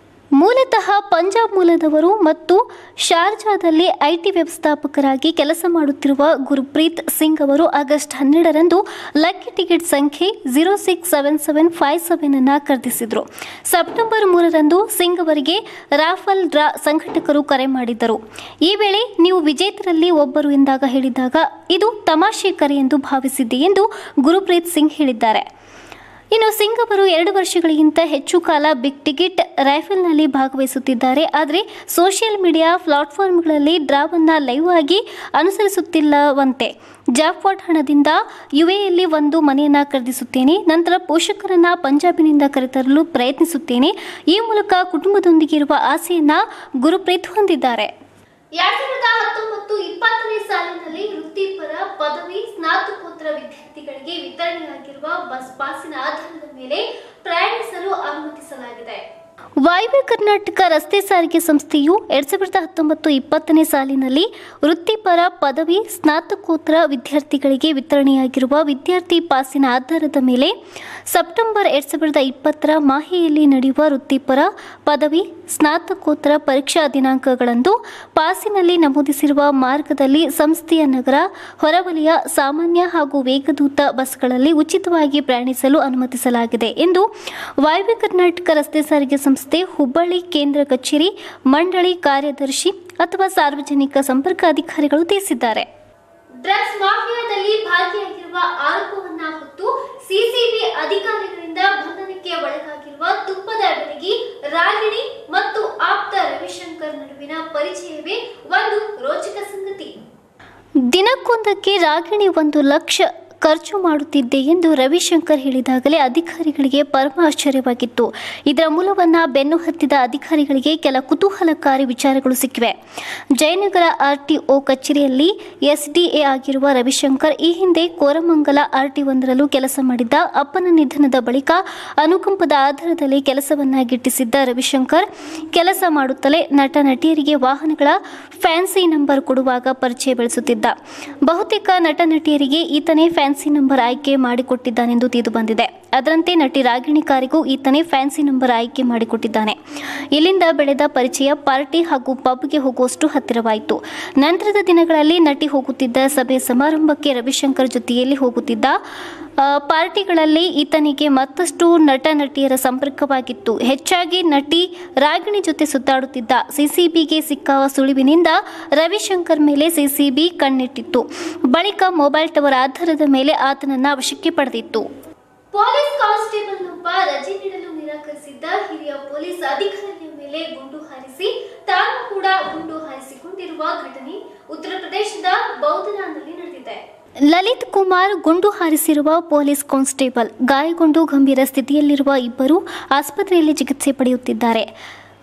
ಮೂಲತಃ ಪಂಜಾಬ್ ಮೂಲದವರು ಮತ್ತು ಶಾರ್ಜಾದಲ್ಲಿ ಐಟಿ ವ್ಯವಸ್ಥಾಪಕರಾಗಿ ಕೆಲಸ ಮಾಡುತ್ತಿರುವ ಗುರುಪ್ರೀತ್ ಸಿಂಗ್ ಅವರು ಆಗಸ್ಟ್ ಹನ್ನೆರಡರಂದು ಲಕ್ಕಿ ಟಿಕೆಟ್ ಸಂಖ್ಯೆ zero six seven seven five seven ಅನ್ನು ಖರೀದಿಸಿದರು ಸೆಪ್ಟೆಂಬರ್ ಮೂರರಂದು ಸಿಂಗ್ ಅವರಿಗೆ ರಾಫಲ್ ಡ್ರಾ ಸಂಘಟಕರು ಕರೆ ಮಾಡಿದ್ದರು ಈ ವೇಳೆ ನೀವು ವಿಜೇತರಲ್ಲಿ ಒಬ್ಬರು ಎಂದಾಗ ಹೇಳಿದಾಗ ಇದು ತಮಾಷೆ ಕರೆ ಎಂದು ಭಾವಿಸಿದ್ದೆ ಎಂದು ಗುರುಪ್ರೀತ್ ಸಿಂಗ್ ಹೇಳಿದ್ದಾರೆ ಇನ್ನು ಸಿಂಗ್ ಅವರು ಎರಡು ವರ್ಷಗಳಿಗಿಂತ ಹೆಚ್ಚು ಕಾಲ ಬಿಗ್ ಟಿಕೆಟ್ ರೈಫಲ್ನಲ್ಲಿ ಭಾಗವಹಿಸುತ್ತಿದ್ದಾರೆ ಆದರೆ ಸೋಷಿಯಲ್ ಮೀಡಿಯಾ ಪ್ಲಾಟ್ಫಾರ್ಮ್ಗಳಲ್ಲಿ ಡ್ರಾವನ್ನು ಲೈವ್ ಆಗಿ ಅನುಸರಿಸುತ್ತಿಲ್ಲವಂತೆ ಜಾಕ್ಪಾಟ್ ಹಣದಿಂದ ಯುಎಯಲ್ಲಿ ಒಂದು ಮನೆಯನ್ನು ಖರೀದಿಸುತ್ತೇನೆ ನಂತರ ಪೋಷಕರನ್ನ ಪಂಜಾಬಿನಿಂದ ಕರೆತರಲು ಪ್ರಯತ್ನಿಸುತ್ತೇನೆ ಈ ಮೂಲಕ ಕುಟುಂಬದೊಂದಿಗೆ ಇರುವ ಆಸೆಯನ್ನ ಗುರುಪ್ರೀತ್ ಹೊಂದಿದ್ದಾರೆ ಎರಡ್ ಸಾವಿರದ ಹತ್ತೊಂಬತ್ತು ಇಪ್ಪತ್ತನೇ ಸಾಲಿನಲ್ಲಿ ವೃತ್ತಿಪರ ಪದವಿ ಸ್ನಾತಕೋತ್ತರ ವಿದ್ಯಾರ್ಥಿಗಳಿಗೆ ವಿತರಣೆಯಾಗಿರುವ ಬಸ್ ಪಾಸಿನ ಆಧಾರದ ಮೇಲೆ ಪ್ರಯಾಣಿಸಲು ಅನುಮತಿಸಲಾಗಿದೆ ವಾಯುವ್ಯ ಕರ್ನಾಟಕ ರಸ್ತೆ ಸಾರಿಗೆ ಸಂಸ್ಥೆಯು ಎರಡ್ ಸಾವಿರದ ಹತ್ತೊಂಬತ್ತು ಇಪ್ಪತ್ತನೇ ಸಾಲಿನಲ್ಲಿ ವೃತ್ತಿಪರ ಪದವಿ ಸ್ನಾತಕೋತ್ತರ ವಿದ್ಯಾರ್ಥಿಗಳಿಗೆ ವಿತರಣೆಯಾಗಿರುವ ವಿದ್ಯಾರ್ಥಿ ಪಾಸಿನ ಆಧಾರದ ಮೇಲೆ ಸೆಪ್ಟೆಂಬರ್ ಎರಡ್ ಸಾವಿರದ ಇಪ್ಪತ್ತರ ಮಾಹೆಯಲ್ಲಿ ನಡೆಯುವ ವೃತ್ತಿಪರ ಪದವಿ ಸ್ನಾತಕೋತ್ತರ ಪರೀಕ್ಷಾ ದಿನಾಂಕಗಳಂದು ಪಾಸಿನಲ್ಲಿ ನಮೂದಿಸಿರುವ ಮಾರ್ಗದಲ್ಲಿ ಸಂಸ್ಥೆಯ ನಗರ ಹೊರವಲಯ ಸಾಮಾನ್ಯ ಹಾಗೂ ವೇಗದೂತ ಬಸ್ಗಳಲ್ಲಿ ಉಚಿತವಾಗಿ ಪ್ರಯಾಣಿಸಲು ಅನುಮತಿಸಲಾಗಿದೆ ಎಂದು ವಾಯುವ್ಯ ಕರ್ನಾಟಕ ರಸ್ತೆ ಸಾರಿಗೆ ಸಂಸ್ಥೆ ಹುಬ್ಬಳ್ಳಿ ಕೇಂದ್ರ ಕಚೇರಿ ಮಂಡಳಿ ಕಾರ್ಯದರ್ಶಿ ಅಥವಾ ಸಾರ್ವಜನಿಕ ಸಂಪರ್ಕ ಅಧಿಕಾರಿಗಳು ತಿಳಿಸಿದ್ದಾರೆ ಡ್ರಗ್ಸ್ ಮಾಫಿಯಾದಲ್ಲಿ ಭಾಗಿಯಾಗಿರುವ ಆರೋಪವನ್ನ ಹೊತ್ತು ಸಿಸಿಬಿ ಅಧಿಕಾರಿಗಳಿಂದ ಬಂಧನಕ್ಕೆ ಒಳಗಾಗಿರುವ ತುಪ್ಪದ ಬೆಳಗಿ ರಾಗಿಣಿ ಮತ್ತು ಆಪ್ತ ರವಿಶಂಕರ್ ನಡುವಿನ ಪರಿಚಯವೇ ಒಂದು ರೋಚಕ ಸಂಗತಿ ದಿನಕ್ಕೊಂದಕ್ಕೆ ರಾಗಿಣಿ ಒಂದು ಲಕ್ಷ ಖರ್ಚು ಮಾಡುತ್ತಿದ್ದೆ ಎಂದು ರವಿಶಂಕರ್ ಹೇಳಿದಾಗಲೇ ಅಧಿಕಾರಿಗಳಿಗೆ ಪರಮ ಆಶ್ಚರ್ಯವಾಗಿತ್ತು ಇದರ ಮೂಲವನ್ನ ಬೆನ್ನು ಹತ್ತಿದ ಅಧಿಕಾರಿಗಳಿಗೆ ಕೆಲ ಕುತೂಹಲಕಾರಿ ವಿಚಾರಗಳು ಸಿಕ್ಕಿವೆ ಜಯನಗರ ಆರ್ಟಿಒ ಕಚೇರಿಯಲ್ಲಿ ಎಸ್ಡಿಎ ಆಗಿರುವ ರವಿಶಂಕರ್ ಈ ಹಿಂದೆ ಕೋರಮಂಗಲ ಆರ್ಟಿ ಒಂದರಲ್ಲೂ ಕೆಲಸ ಮಾಡಿದ್ದ ಅಪ್ಪನ ನಿಧನದ ಬಳಿಕ ಅನುಕಂಪದ ಆಧಾರದಲ್ಲಿ ಕೆಲಸವನ್ನ ಗಿಟ್ಟಿಸಿದ್ದ ರವಿಶಂಕರ್ ಕೆಲಸ ಮಾಡುತ್ತಲೇ ನಟ ನಟಿಯರಿಗೆ ವಾಹನಗಳ ಫ್ಯಾನ್ಸಿ ನಂಬರ್ ಕೊಡುವಾಗ ಪರಿಚಯ ಬೆಳೆಸುತ್ತಿದ್ದ ಬಹುತೇಕ ನಟ ನಟಿಯರಿಗೆ ಈತನೇ ಫ್ಯಾನ್ಸಿ ನಂಬರ್ ಆಯ್ಕೆ ಮಾಡಿಕೊಟ್ಟಿದ್ದಾನೆಂದು ತಿಳಿದು ಬಂದಿದೆ ಅದರಂತೆ ನಟಿ ರಾಗಿಣಿ ಕಾರಿಗೂ ಈತನೇ ಫ್ಯಾನ್ಸಿ ನಂಬರ್ ಆಯ್ಕೆ ಮಾಡಿಕೊಟ್ಟಿದ್ದಾನೆ ಇಲ್ಲಿಂದ ಬೆಳೆದ ಪರಿಚಯ ಪಾರ್ಟಿ ಹಾಗೂ ಪಬ್ಗೆ ಹೋಗುವಷ್ಟು ಹತ್ತಿರವಾಯಿತು ನಂತರದ ದಿನಗಳಲ್ಲಿ ನಟಿ ಹೋಗುತ್ತಿದ್ದ ಸಭೆ ಸಮಾರಂಭಕ್ಕೆ ರವಿಶಂಕರ್ ಜೊತೆಯಲ್ಲಿ ಹೋಗುತ್ತಿದ್ದ ಆ, ಪಾರ್ಟಿಗಳಲ್ಲಿ ಈತನಿಗೆ ಮತ್ತಷ್ಟು ನಟ ನಟಿಯರ ಸಂಪರ್ಕವಾಗಿತ್ತು ಹೆಚ್ಚಾಗಿ ನಟಿ ರಾಗಿಣಿ ಜೊತೆ ಸುತ್ತಾಡುತ್ತಿದ್ದ ಸಿಸಿಬಿಗೆ ಸಿಕ್ಕ ಸುಳಿವಿನಿಂದ ರವಿಶಂಕರ್ ಮೇಲೆ ಸಿಸಿಬಿ ಕಣ್ಣಿಟ್ಟಿತ್ತು ಬಳಿಕ ಮೊಬೈಲ್ ಟವರ್ ಆಧಾರದ ಮೇಲೆ ಆತನನ್ನ ವಶಕ್ಕೆ ಪಡೆದಿತ್ತು ಪೊಲೀಸ್ ಕಾನ್ಸ್ಟೇಬಲ್ನೊಬ್ಬ ರಜೆ ನೀಡಲು ನಿರಾಕರಿಸಿದ್ದ ಹಿರಿಯ ಪೊಲೀಸ್ ಅಧಿಕಾರಿಯ ಮೇಲೆ ಗುಂಡು ಹಾರಿಸಿ ತಾನು ಕೂಡ ಗುಂಡು ಹಾರಿಸಿಕೊಂಡಿರುವ ಘಟನೆ ಉತ್ತರ ಪ್ರದೇಶದ ಬೌದ್ಧನಾನಲ್ಲಿ ನಡೆದಿದೆ ಲಲಿತ್ ಕುಮಾರ್ ಗುಂಡು ಹಾರಿಸಿರುವ ಪೊಲೀಸ್ ಕಾನ್ಸ್ಟೇಬಲ್ ಗಾಯಗೊಂಡು ಗಂಭೀರ ಸ್ಥಿತಿಯಲ್ಲಿರುವ ಇಬ್ಬರು ಆಸ್ಪತ್ರೆಯಲ್ಲಿ ಚಿಕಿತ್ಸೆ ಪಡೆಯುತ್ತಿದ್ದಾರೆ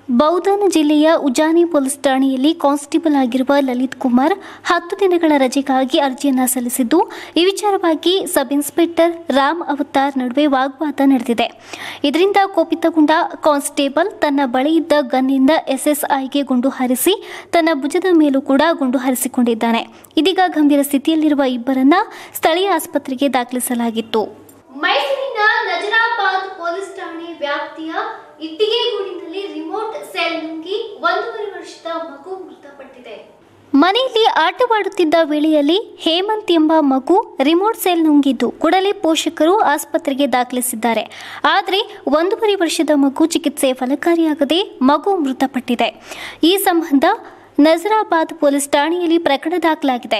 ಬೌಧನ ಜಿಲ್ಲೆಯ ಉಜಾನಿ ಪೊಲೀಸ್ ಠಾಣೆಯಲ್ಲಿ ಕಾನ್ಸ್ಟೇಬಲ್ ಆಗಿರುವ ಲಲಿತ್ ಕುಮಾರ್ ಹತ್ತು ದಿನಗಳ ರಜೆಗಾಗಿ ಅರ್ಜಿಯನ್ನ ಸಲ್ಲಿಸಿದ್ದು ಈ ವಿಚಾರವಾಗಿ ಸಬ್ ಇನ್ಸ್ಪೆಕ್ಟರ್ ರಾಮ್ ಅವತಾರ್ ನಡುವೆ ವಾಗ್ವಾದ ನಡೆದಿದೆ ಇದರಿಂದ ಕೋಪಿತಗೊಂಡ ಕಾನ್ಸ್ಟೇಬಲ್ ತನ್ನ ಬಳಿ ಇದ್ದ ಗನ್ನಿಂದ ಎಸ್ಎಸ್ಐಗೆ ಗುಂಡು ಹಾರಿಸಿ ತನ್ನ ಭುಜದ ಮೇಲೂ ಕೂಡ ಗುಂಡು ಹಾರಿಸಿಕೊಂಡಿದ್ದಾನೆ ಇದೀಗ ಗಂಭೀರ ಸ್ಥಿತಿಯಲ್ಲಿರುವ ಇಬ್ಬರನ್ನ ಸ್ಥಳೀಯ ಆಸ್ಪತ್ರೆಗೆ ದಾಖಲಿಸಲಾಗಿತ್ತು ಮೈಸೂರಿನ ನಜರಾಬಾದ್ ಪೊಲೀಸ್ ಠಾಣೆ ವ್ಯಾಪ್ತಿಯ ಇಟ್ಟಿಗೆಗೂಡಿನಲ್ಲಿ ರಿಮೋಟ್ ಸೆಲ್ ನುಂಗಿ ಒಂದೂವರೆ ವರ್ಷದ ಮಗು ಮೃತಪಟ್ಟಿದೆ ಮನೆಯಲ್ಲಿ ಆಟವಾಡುತ್ತಿದ್ದ ವೇಳೆಯಲ್ಲಿ ಹೇಮಂತ್ ಎಂಬ ಮಗು ರಿಮೋಟ್ ಸೆಲ್ ನುಂಗಿದ್ದು ಕೂಡಲೇ ಪೋಷಕರು ಆಸ್ಪತ್ರೆಗೆ ದಾಖಲಿಸಿದ್ದಾರೆ ಆದರೆ ಒಂದೂವರೆ ವರ್ಷದ ಮಗು ಚಿಕಿತ್ಸೆ ಫಲಕಾರಿಯಾಗದೆ ಮಗು ಮೃತಪಟ್ಟಿದೆ ಈ ಸಂಬಂಧ ನಜರಾಬಾದ್ ಪೊಲೀಸ್ ಠಾಣೆಯಲ್ಲಿ ಪ್ರಕರಣ ದಾಖಲಾಗಿದೆ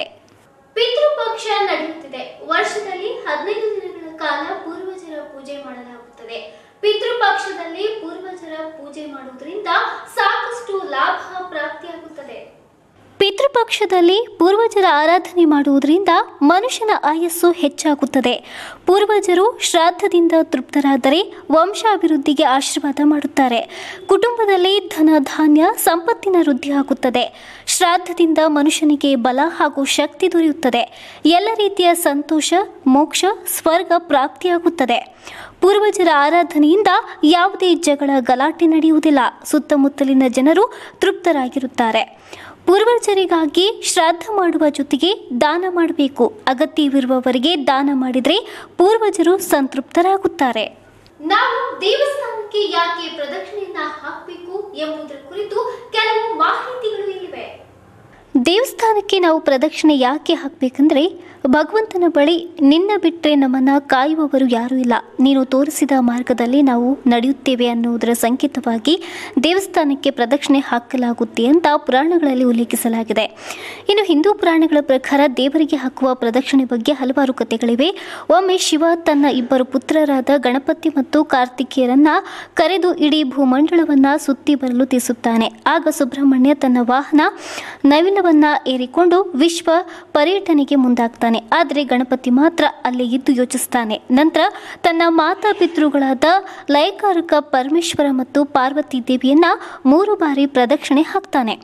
ಪಿತೃಪಕ್ಷ ನಡೆಯುತ್ತಿದೆ ವರ್ಷದಲ್ಲಿ ಹದಿನೈದು ದಿನಗಳ ಕಾಲ ಪೂರ್ವಜರ ಪೂಜೆ ಮಾಡಲಾಗುತ್ತದೆ ಪಿತೃಪಕ್ಷದಲ್ಲಿ ಪೂರ್ವಜರ ಪೂಜೆ ಮಾಡುವುದರಿಂದ ಸಾಕಷ್ಟು ಲಾಭ ಪ್ರಾಪ್ತಿಯಾಗುತ್ತದೆ ಪಿತೃಪಕ್ಷದಲ್ಲಿ ಪೂರ್ವಜರ ಆರಾಧನೆ ಮಾಡುವುದರಿಂದ ಮನುಷ್ಯನ ಆಯಸ್ಸು ಹೆಚ್ಚಾಗುತ್ತದೆ ಪೂರ್ವಜರು ಶ್ರಾದ್ದದಿಂದ ತೃಪ್ತರಾದರೆ ವಂಶಾಭಿವೃದ್ಧಿಗೆ ಆಶೀರ್ವಾದ ಮಾಡುತ್ತಾರೆ ಕುಟುಂಬದಲ್ಲಿ ಧನ ಧಾನ್ಯ ಸಂಪತ್ತಿನ ವೃದ್ಧಿಯಾಗುತ್ತದೆ ಶ್ರಾದ್ದದಿಂದ ಮನುಷ್ಯನಿಗೆ ಬಲ ಹಾಗೂ ಶಕ್ತಿ ದೊರೆಯುತ್ತದೆ ಎಲ್ಲ ರೀತಿಯ ಸಂತೋಷ ಮೋಕ್ಷ ಸ್ವರ್ಗ ಪ್ರಾಪ್ತಿಯಾಗುತ್ತದೆ ಪೂರ್ವಜರ ಆರಾಧನೆಯಿಂದ ಯಾವುದೇ ಜಗಳ ಗಲಾಟೆ ನಡೆಯುವುದಿಲ್ಲ ಸುತ್ತಮುತ್ತಲಿನ ಜನರು ತೃಪ್ತರಾಗಿರುತ್ತಾರೆ ಪೂರ್ವಜರಿಗಾಗಿ ಶ್ರಾದ್ದ ಮಾಡುವ ಜೊತೆಗೆ ದಾನ ಮಾಡಬೇಕು ಅಗತ್ಯವಿರುವವರಿಗೆ ದಾನ ಮಾಡಿದರೆ ಪೂರ್ವಜರು ಸಂತೃಪ್ತರಾಗುತ್ತಾರೆ ನಾವು ದೇವಸ್ಥಾನಕ್ಕೆ ಯಾಕೆ ಪ್ರದಕ್ಷಿಣೆಯನ್ನ ಹಾಕಬೇಕು ಎಂಬುದರ ಕುರಿತು ಕೆಲವು ಮಾಹಿತಿಗಳು ಇಲ್ಲಿವೆ ದೇವಸ್ಥಾನಕ್ಕೆ ನಾವು ಪ್ರದಕ್ಷಿಣೆ ಯಾಕೆ ಹಾಕಬೇಕಂದ್ರೆ ಭಗವಂತನ ಬಳಿ ನಿನ್ನ ಬಿಟ್ಟರೆ ನಮ್ಮನ್ನು ಕಾಯುವವರು ಯಾರೂ ಇಲ್ಲ ನೀನು ತೋರಿಸಿದ ಮಾರ್ಗದಲ್ಲಿ ನಾವು ನಡೆಯುತ್ತೇವೆ ಅನ್ನುವುದರ ಸಂಕೇತವಾಗಿ ದೇವಸ್ಥಾನಕ್ಕೆ ಪ್ರದಕ್ಷಿಣೆ ಹಾಕಲಾಗುತ್ತೆ ಅಂತ ಪುರಾಣಗಳಲ್ಲಿ ಉಲ್ಲೇಖಿಸಲಾಗಿದೆ ಇನ್ನು ಹಿಂದೂ ಪುರಾಣಗಳ ಪ್ರಕಾರ ದೇವರಿಗೆ ಹಾಕುವ ಪ್ರದಕ್ಷಿಣೆ ಬಗ್ಗೆ ಹಲವಾರು ಕಥೆಗಳಿವೆ ಒಮ್ಮೆ ಶಿವ ತನ್ನ ಇಬ್ಬರು ಪುತ್ರರಾದ ಗಣಪತಿ ಮತ್ತು ಕಾರ್ತಿಕೇಯರನ್ನ ಕರೆದು ಇಡೀ ಭೂಮಂಡಲವನ್ನ ಸುತ್ತಿ ಬರಲು ತೀಸುತ್ತಾನೆ ಆಗ ಸುಬ್ರಹ್ಮಣ್ಯ ತನ್ನ ವಾಹನ ನವಿಲವನ್ನ ಏರಿಕೊಂಡು ವಿಶ್ವ ಪರ್ಯಟನೆಗೆ ಮುಂದಾಗ್ತಾನೆ ಆದರೆ ಗಣಪತಿ ಮಾತ್ರ ಅಲ್ಲಿ ಇದ್ದು ಯೋಚಿಸ್ತಾನೆ ನಂತರ ತನ್ನ ಮಾತಾ ಪಿತೃಗಳಾದ ಲಯಕಾರಕ ಪರಮೇಶ್ವರ ಮತ್ತು ಪಾರ್ವತಿ ದೇವಿಯನ್ನ ಮೂರು ಬಾರಿ ಪ್ರದಕ್ಷಿಣೆ ಹಾಕ್ತಾನೆ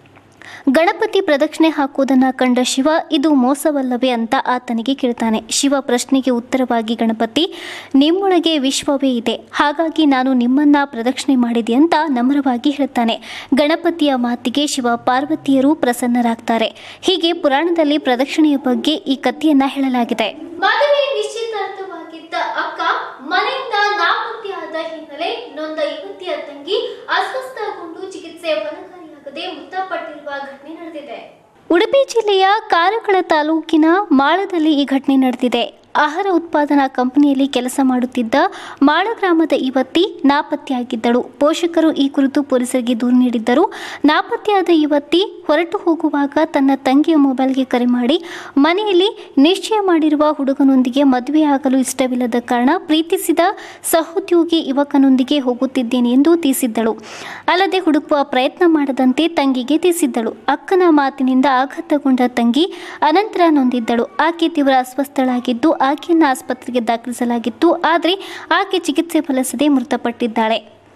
ಗಣಪತಿ ಪ್ರದಕ್ಷಿಣೆ ಹಾಕುವುದನ್ನು ಕಂಡ ಶಿವ ಇದು ಮೋಸವಲ್ಲವೇ ಅಂತ ಆತನಿಗೆ ಕೇಳ್ತಾನೆ ಶಿವ ಪ್ರಶ್ನೆಗೆ ಉತ್ತರವಾಗಿ ಗಣಪತಿ ನಿಮ್ಮೊಳಗೆ ವಿಶ್ವವೇ ಇದೆ ಹಾಗಾಗಿ ನಾನು ನಿಮ್ಮನ್ನ ಪ್ರದಕ್ಷಿಣೆ ಮಾಡಿದೆ ಅಂತ ನಮ್ರವಾಗಿ ಹೇಳ್ತಾನೆ ಗಣಪತಿಯ ಮಾತಿಗೆ ಶಿವ ಪಾರ್ವತಿಯರು ಪ್ರಸನ್ನರಾಗ್ತಾರೆ ಹೀಗೆ ಪುರಾಣದಲ್ಲಿ ಪ್ರದಕ್ಷಿಣೆಯ ಬಗ್ಗೆ ಈ ಕಥೆಯನ್ನ ಹೇಳಲಾಗಿದೆ ಮದುವೆ ನಿಶ್ಚಿತಾರ್ಥವಾಗಿದ್ದ ಅಕ್ಕ ಮನೆಯಿಂದ ನಾಪತ್ತೆಯಾದ ಹಿನ್ನೆಲೆ ನೊಂದ ಯುವತಿಯ ತಂಗಿ ಅಸ್ವಸ್ಥಗೊಂಡು ಚಿಕಿತ್ಸೆ ಫಲಕಾರಿಯಾಗದೆ ಮೃತಪಟ್ಟಿರುವ ಘಟನೆ ನಡೆದಿದೆ ಉಡುಪಿ ಜಿಲ್ಲೆಯ ಕಾರಕಳ ತಾಲೂಕಿನ ಮಾಳದಲ್ಲಿ ಈ ಘಟನೆ ನಡೆದಿದೆ ಆಹಾರ ಉತ್ಪಾದನಾ ಕಂಪನಿಯಲ್ಲಿ ಕೆಲಸ ಮಾಡುತ್ತಿದ್ದ ಮಾಳ ಗ್ರಾಮದ ಯುವತಿ ನಾಪತ್ತೆಯಾಗಿದ್ದಳು ಪೋಷಕರು ಈ ಕುರಿತು ಪೊಲೀಸರಿಗೆ ದೂರು ನೀಡಿದ್ದರು ನಾಪತ್ತೆಯಾದ ಯುವತಿ ಹೊರಟು ಹೋಗುವಾಗ ತನ್ನ ತಂಗಿಯ ಮೊಬೈಲ್ಗೆ ಕರೆ ಮಾಡಿ ಮನೆಯಲ್ಲಿ ನಿಶ್ಚಯ ಮಾಡಿರುವ ಹುಡುಗನೊಂದಿಗೆ ಮದುವೆಯಾಗಲು ಇಷ್ಟವಿಲ್ಲದ ಕಾರಣ ಪ್ರೀತಿಸಿದ ಸಹೋದ್ಯೋಗಿ ಯುವಕನೊಂದಿಗೆ ಹೋಗುತ್ತಿದ್ದೇನೆ ಎಂದು ತಿಳಿಸಿದ್ದಳು ಅಲ್ಲದೆ ಹುಡುಕುವ ಪ್ರಯತ್ನ ಮಾಡದಂತೆ ತಂಗಿಗೆ ತಿಳಿಸಿದ್ದಳು ಅಕ್ಕನ ಮಾತಿನಿಂದ ಆಘಾತಗೊಂಡ ತಂಗಿ ಅನಂತರ ನೊಂದಿದ್ದಳು ಆಕೆ ತೀವ್ರ ಅಸ್ವಸ್ಥಳಾಗಿದ್ದು ಆಕೆಯನ್ನು ಆಸ್ಪತ್ರೆಗೆ ದಾಖಲಿಸಲಾಗಿತ್ತು ಆದರೆ ಆಕೆ ಚಿಕಿತ್ಸೆ ಫಲಿಸದೆ ಮೃತಪಟ್ಟಿದ್ದಾಳೆ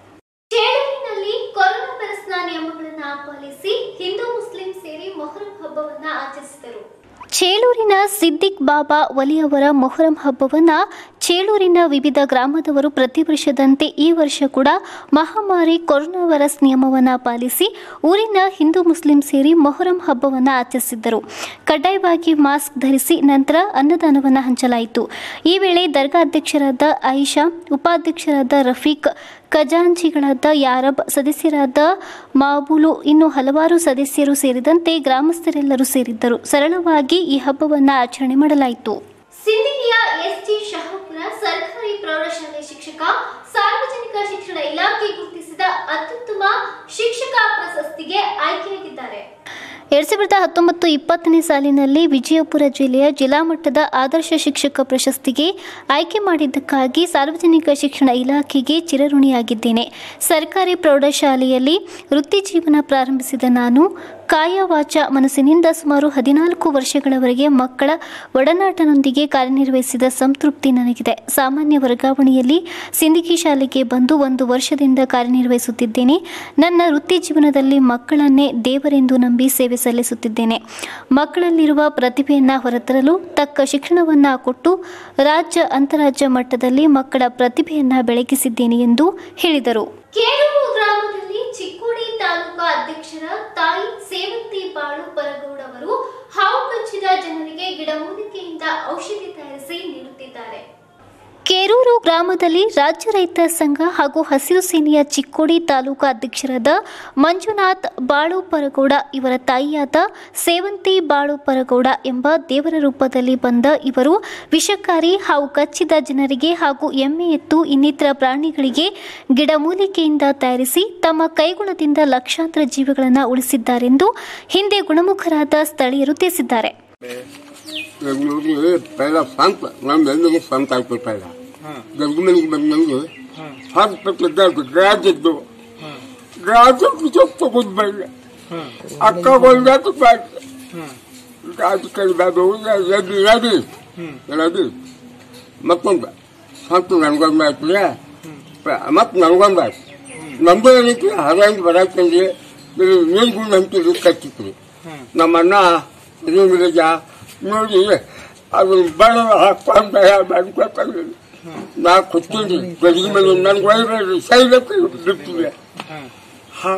ಚೇಳೂರಿನಲ್ಲಿ ಕೊರೋನಾ ವೈರಸ್ನ ನಿಯಮಗಳನ್ನು ಪಾಲಿಸಿ ಹಿಂದೂ ಮುಸ್ಲಿಂ ಸೇರಿ ಮೊಹರಂ ಹಬ್ಬವನ್ನ ಆಚರಿಸಿದರು ಚೇಳೂರಿನ ಸಿದ್ದಿಕ್ ಬಾಬಾ ವಲಿಯವರ ಮೊಹರಂ ಹಬ್ಬವನ್ನು ಚೇಳೂರಿನ ವಿವಿಧ ಗ್ರಾಮದವರು ಪ್ರತಿ ವರ್ಷದಂತೆ ಈ ವರ್ಷ ಕೂಡ ಮಹಾಮಾರಿ ಕೊರೋನಾ ವೈರಸ್ ನಿಯಮವನ್ನು ಪಾಲಿಸಿ ಊರಿನ ಹಿಂದೂ ಮುಸ್ಲಿಂ ಸೇರಿ ಮೊಹರಂ ಹಬ್ಬವನ್ನು ಆಚರಿಸಿದ್ದರು ಕಡ್ಡಾಯವಾಗಿ ಮಾಸ್ಕ್ ಧರಿಸಿ ನಂತರ ಅನ್ನದಾನವನ್ನು ಹಂಚಲಾಯಿತು ಈ ವೇಳೆ ದರ್ಗಾ ಅಧ್ಯಕ್ಷರಾದ ಆಯಿಷಾ ಉಪಾಧ್ಯಕ್ಷರಾದ ರಫೀಕ್ ಖಜಾಂಚಿಗಳಾದ ಯಾರಬ್ ಸದಸ್ಯರಾದ ಮಾಬೂಲು ಇನ್ನು ಹಲವಾರು ಸದಸ್ಯರು ಸೇರಿದಂತೆ ಗ್ರಾಮಸ್ಥರೆಲ್ಲರೂ ಸೇರಿದ್ದರು ಸರಳವಾಗಿ ಈ ಹಬ್ಬವನ್ನು ಆಚರಣೆ ಮಾಡಲಾಯಿತು ಸಿಂಧಿಗಿಯ ಎಸ್ಟಿ ಶಹಾಪುರ ಸರ್ಕಾರಿ ಪ್ರೌಢಶಾಲೆ ಶಿಕ್ಷಕ ಸಾರ್ವಜನಿಕ ಶಿಕ್ಷಣ ಇಲಾಖೆ ಗುರುತಿಸಿದ ಅತ್ಯುತ್ತಮ ಶಿಕ್ಷಕ ಪ್ರಶಸ್ತಿಗೆ ಆಯ್ಕೆಯಾಗಿದ್ದಾರೆ ಎರಡ್ ಸಾವಿರದ ಹತ್ತೊಂಬತ್ತು ಇಪ್ಪತ್ತನೇ ಸಾಲಿನಲ್ಲಿ ವಿಜಯಪುರ ಜಿಲ್ಲೆಯ ಜಿಲ್ಲಾ ಮಟ್ಟದ ಆದರ್ಶ ಶಿಕ್ಷಕ ಪ್ರಶಸ್ತಿಗೆ ಆಯ್ಕೆ ಮಾಡಿದ್ದಕ್ಕಾಗಿ ಸಾರ್ವಜನಿಕ ಶಿಕ್ಷಣ ಇಲಾಖೆಗೆ ಚಿರಋಣಿಯಾಗಿದ್ದೇನೆ ಸರ್ಕಾರಿ ಪ್ರೌಢಶಾಲೆಯಲ್ಲಿ ವೃತ್ತಿ ಜೀವನ ಪ್ರಾರಂಭಿಸಿದ ನಾನು ಕಾಯ ವಾಚ ಮನಸ್ಸಿನಿಂದ ಸುಮಾರು ಹದಿನಾಲ್ಕು ವರ್ಷಗಳವರೆಗೆ ಮಕ್ಕಳ ಒಡನಾಟನೊಂದಿಗೆ ಕಾರ್ಯನಿರ್ವಹಿಸಿದ ಸಂತೃಪ್ತಿ ನನಗಿದೆ ಸಾಮಾನ್ಯ ವರ್ಗಾವಣೆಯಲ್ಲಿ ಸಿಂದಗಿ ಶಾಲೆಗೆ ಬಂದು ಒಂದು ವರ್ಷದಿಂದ ಕಾರ್ಯನಿರ್ವಹಿಸುತ್ತಿದ್ದೇನೆ ನನ್ನ ವೃತ್ತಿ ಜೀವನದಲ್ಲಿ ಮಕ್ಕಳನ್ನೇ ದೇವರೆಂದು ನಂಬಿ ಸೇವೆ ಸಲ್ಲಿಸುತ್ತಿದ್ದೇನೆ ಮಕ್ಕಳಲ್ಲಿರುವ ಪ್ರತಿಭೆಯನ್ನು ಹೊರತರಲು ತಕ್ಕ ಶಿಕ್ಷಣವನ್ನು ಕೊಟ್ಟು ರಾಜ್ಯ ಅಂತಾರಾಜ್ಯ ಮಟ್ಟದಲ್ಲಿ ಮಕ್ಕಳ ಪ್ರತಿಭೆಯನ್ನು ಬೆಳಗಿಸಿದ್ದೇನೆ ಎಂದು ಹೇಳಿದರು ಕೇರೂರು ಗ್ರಾಮದಲ್ಲಿ ಚಿಕ್ಕೋಡಿ ತಾಲೂಕಾ ಅಧ್ಯಕ್ಷರ ತಾಯಿ ಸೇವಂತಿ ಬಾಳು ಪರಗೌಡ ಅವರು ಹಾವು ಕಚ್ಚಿದ ಜನರಿಗೆ ಗಿಡಮೂಲಿಕೆಯಿಂದ ಔಷಧಿ ತಯಾರಿಸಿ ನೀಡುತ್ತಿದ್ದಾರೆ ಕೇರೂರು ಗ್ರಾಮದಲ್ಲಿ ರಾಜ್ಯ ರೈತ ಸಂಘ ಹಾಗೂ ಹಸಿರು ಸೇನೆಯ ಚಿಕ್ಕೋಡಿ ತಾಲೂಕಾ ಅಧ್ಯಕ್ಷರಾದ ಮಂಜುನಾಥ್ ಬಾಳು ಪರಗೌಡ ಇವರ ತಾಯಿಯಾದ ಸೇವಂತಿ ಬಾಳು ಪರಗೌಡ ಎಂಬ ದೇವರ ರೂಪದಲ್ಲಿ ಬಂದ ಇವರು ವಿಷಕಾರಿ ಹಾವು ಕಚ್ಚಿದ ಜನರಿಗೆ ಹಾಗೂ ಎಮ್ಮೆ ಎತ್ತು ಇನ್ನಿತರ ಪ್ರಾಣಿಗಳಿಗೆ ಗಿಡಮೂಲಿಕೆಯಿಂದ ತಯಾರಿಸಿ ತಮ್ಮ ಕೈಗುಣದಿಂದ ಲಕ್ಷಾಂತರ ಜೀವಿಗಳನ್ನು ಉಳಿಸಿದ್ದಾರೆಂದು ಹಿಂದೆ ಗುಣಮುಖರಾದ ಸ್ಥಳೀಯರು ತಿಳಿಸಿದ್ದಾರೆ ನೋಡಿ ಪೈಲ ಸಂತ ನಮ್ಮ ಎಲ್ಲಿಗೆ ಸಂತ ಆಯ್ತು ಪೈಲ ಗಂಗಮನಿಗೆ ಬಂದಂಗೆ ಹಾಸ್ಪಿಟ್ಲ್ ರಾಜ್ಯದ್ದು ರಾಜ್ಯಕ್ಕೆ ಸ್ವಲ್ಪ ತಗೊಂಡು ಬೈಲ ಅಕ್ಕ ಬಂದಾತು ಬಾಯ್ತು ರಾಜ ಕಲಿಬಾರ್ದು ಎದ್ದು ಎದಿ ಎದಿ ಮತ್ತೊಂದು ಸಂತ ನನ್ಗೊಂದು ಆಯ್ತದೆ ಮತ್ತೆ ನನ್ಗೊಂದು ಆಯ್ತು ನಮ್ದು ಏನೈತಿ ಹರಂಗ್ ಬರಾಕಂದ್ರೆ ನೀರು ನಂಬಿಕೆ ಕಚ್ಚಿತ್ರಿ ನಮ್ಮ ಅಣ್ಣ ನೀರಿಗ ನೋಡಿ ಅದು ಬಡ ಹಾಕೊಂಡು ಮಾಡ್ಕೊತಾಗ ನಾ ಕೂತೀನಿ ಗಡಿಗೆ ಮೇಲೆ ನನ್ಗೆ ಒಯ್ಬೇಡ್ರಿ ಸೈಲಕ್ಕೆ ಬಿಡ್ತೀವಿ ಹಾ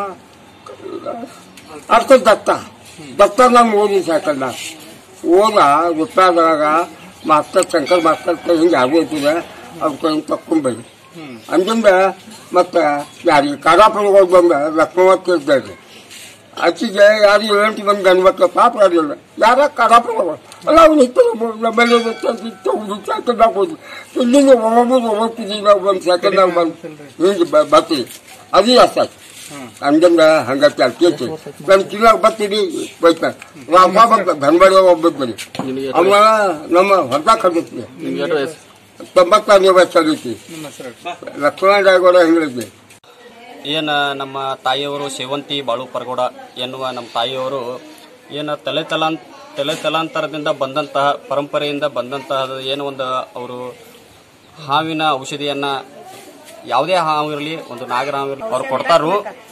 ಅರ್ಥ ದತ್ತ ದತ್ತ ನಮ್ಗೆ ಓದಿ ಸಾಕಲ್ಲ ಓದ ಗೊತ್ತಾದಾಗ ಮಾಸ್ತರ್ ಶಂಕರ್ ಮಾಸ್ತರ್ ಕೈ ಹಿಂಗೆ ಆಗೋಯ್ತದೆ ಅದಕ್ಕೆ ಹಿಂಗೆ ತಕ್ಕೊಂಬರಿ ಅಂದಿಂದ ಮತ್ತೆ ಯಾರಿಗೆ ಕಾರಾಪುರಗಳು ಬಂದ ಲಕ್ಷ್ಮವತ್ತು ಇದ್ದಾರೆ ಆಚೆಗೆ ಯಾರು ಏಂಟು ಬಂದು ಅನ್ಬೇಕು ಪಾಪ ಯಾರಿಲ್ಲ ಯಾರ ಕಡಪಗಳು ಅಲ್ಲ ಅವ್ನು ಇತ್ತು ನಮ್ಮಲ್ಲಿ ಸೆಕೆಂಡ್ ಹಾಕೋದು ಇಲ್ಲಿಂದ ಒಬ್ಬೊಬ್ಬರು ಹೋಗ್ತಿದ್ದೀವಿ ನಾವು ಒಂದು ಸೆಕೆಂಡ್ ನಾವು ಬಂದು ಹಿಂಗೆ ಬರ್ತೀವಿ ಅದು ಅಷ್ಟ ಹಂಗಂದ ಹಂಗತ್ತೆ ಕೇಳ್ತೀವಿ ನಾನು ತಿನ್ನಾಗ ಬರ್ತೀನಿ ಬೈತ ರಾಮ ಬಂದ ಧನ್ಬಾಡಿ ಒಬ್ಬಟ್ಟು ಬನ್ನಿ ಅವ ನಮ್ಮ ಹೊಸ ಕಲಿತೀವಿ ತೊಂಬತ್ತಾರನೇ ವರ್ಷ ಆಗೈತಿ ಲಕ್ಷ್ಮಣ ರಾಯಗೌಡ ಹೆಂಗೈತಿ ಏನು ನಮ್ಮ ತಾಯಿಯವರು ಸೇವಂತಿ ಬಾಳು ಪರಗೌಡ ಎನ್ನುವ ನಮ್ಮ ತಾಯಿಯವರು ಏನು ತಲೆ ತಲಾಂತ ತಲೆ ತಲಾಂತರದಿಂದ ಬಂದಂತಹ ಪರಂಪರೆಯಿಂದ ಬಂದಂತಹ ಏನು ಒಂದು ಅವರು ಹಾವಿನ ಔಷಧಿಯನ್ನು ಯಾವುದೇ ಹಾವು ಇರಲಿ ಒಂದು ನಾಗರ ಹಾವು ಇರಲಿ ಅವ್ರು ಕೊಡ್ತಾರು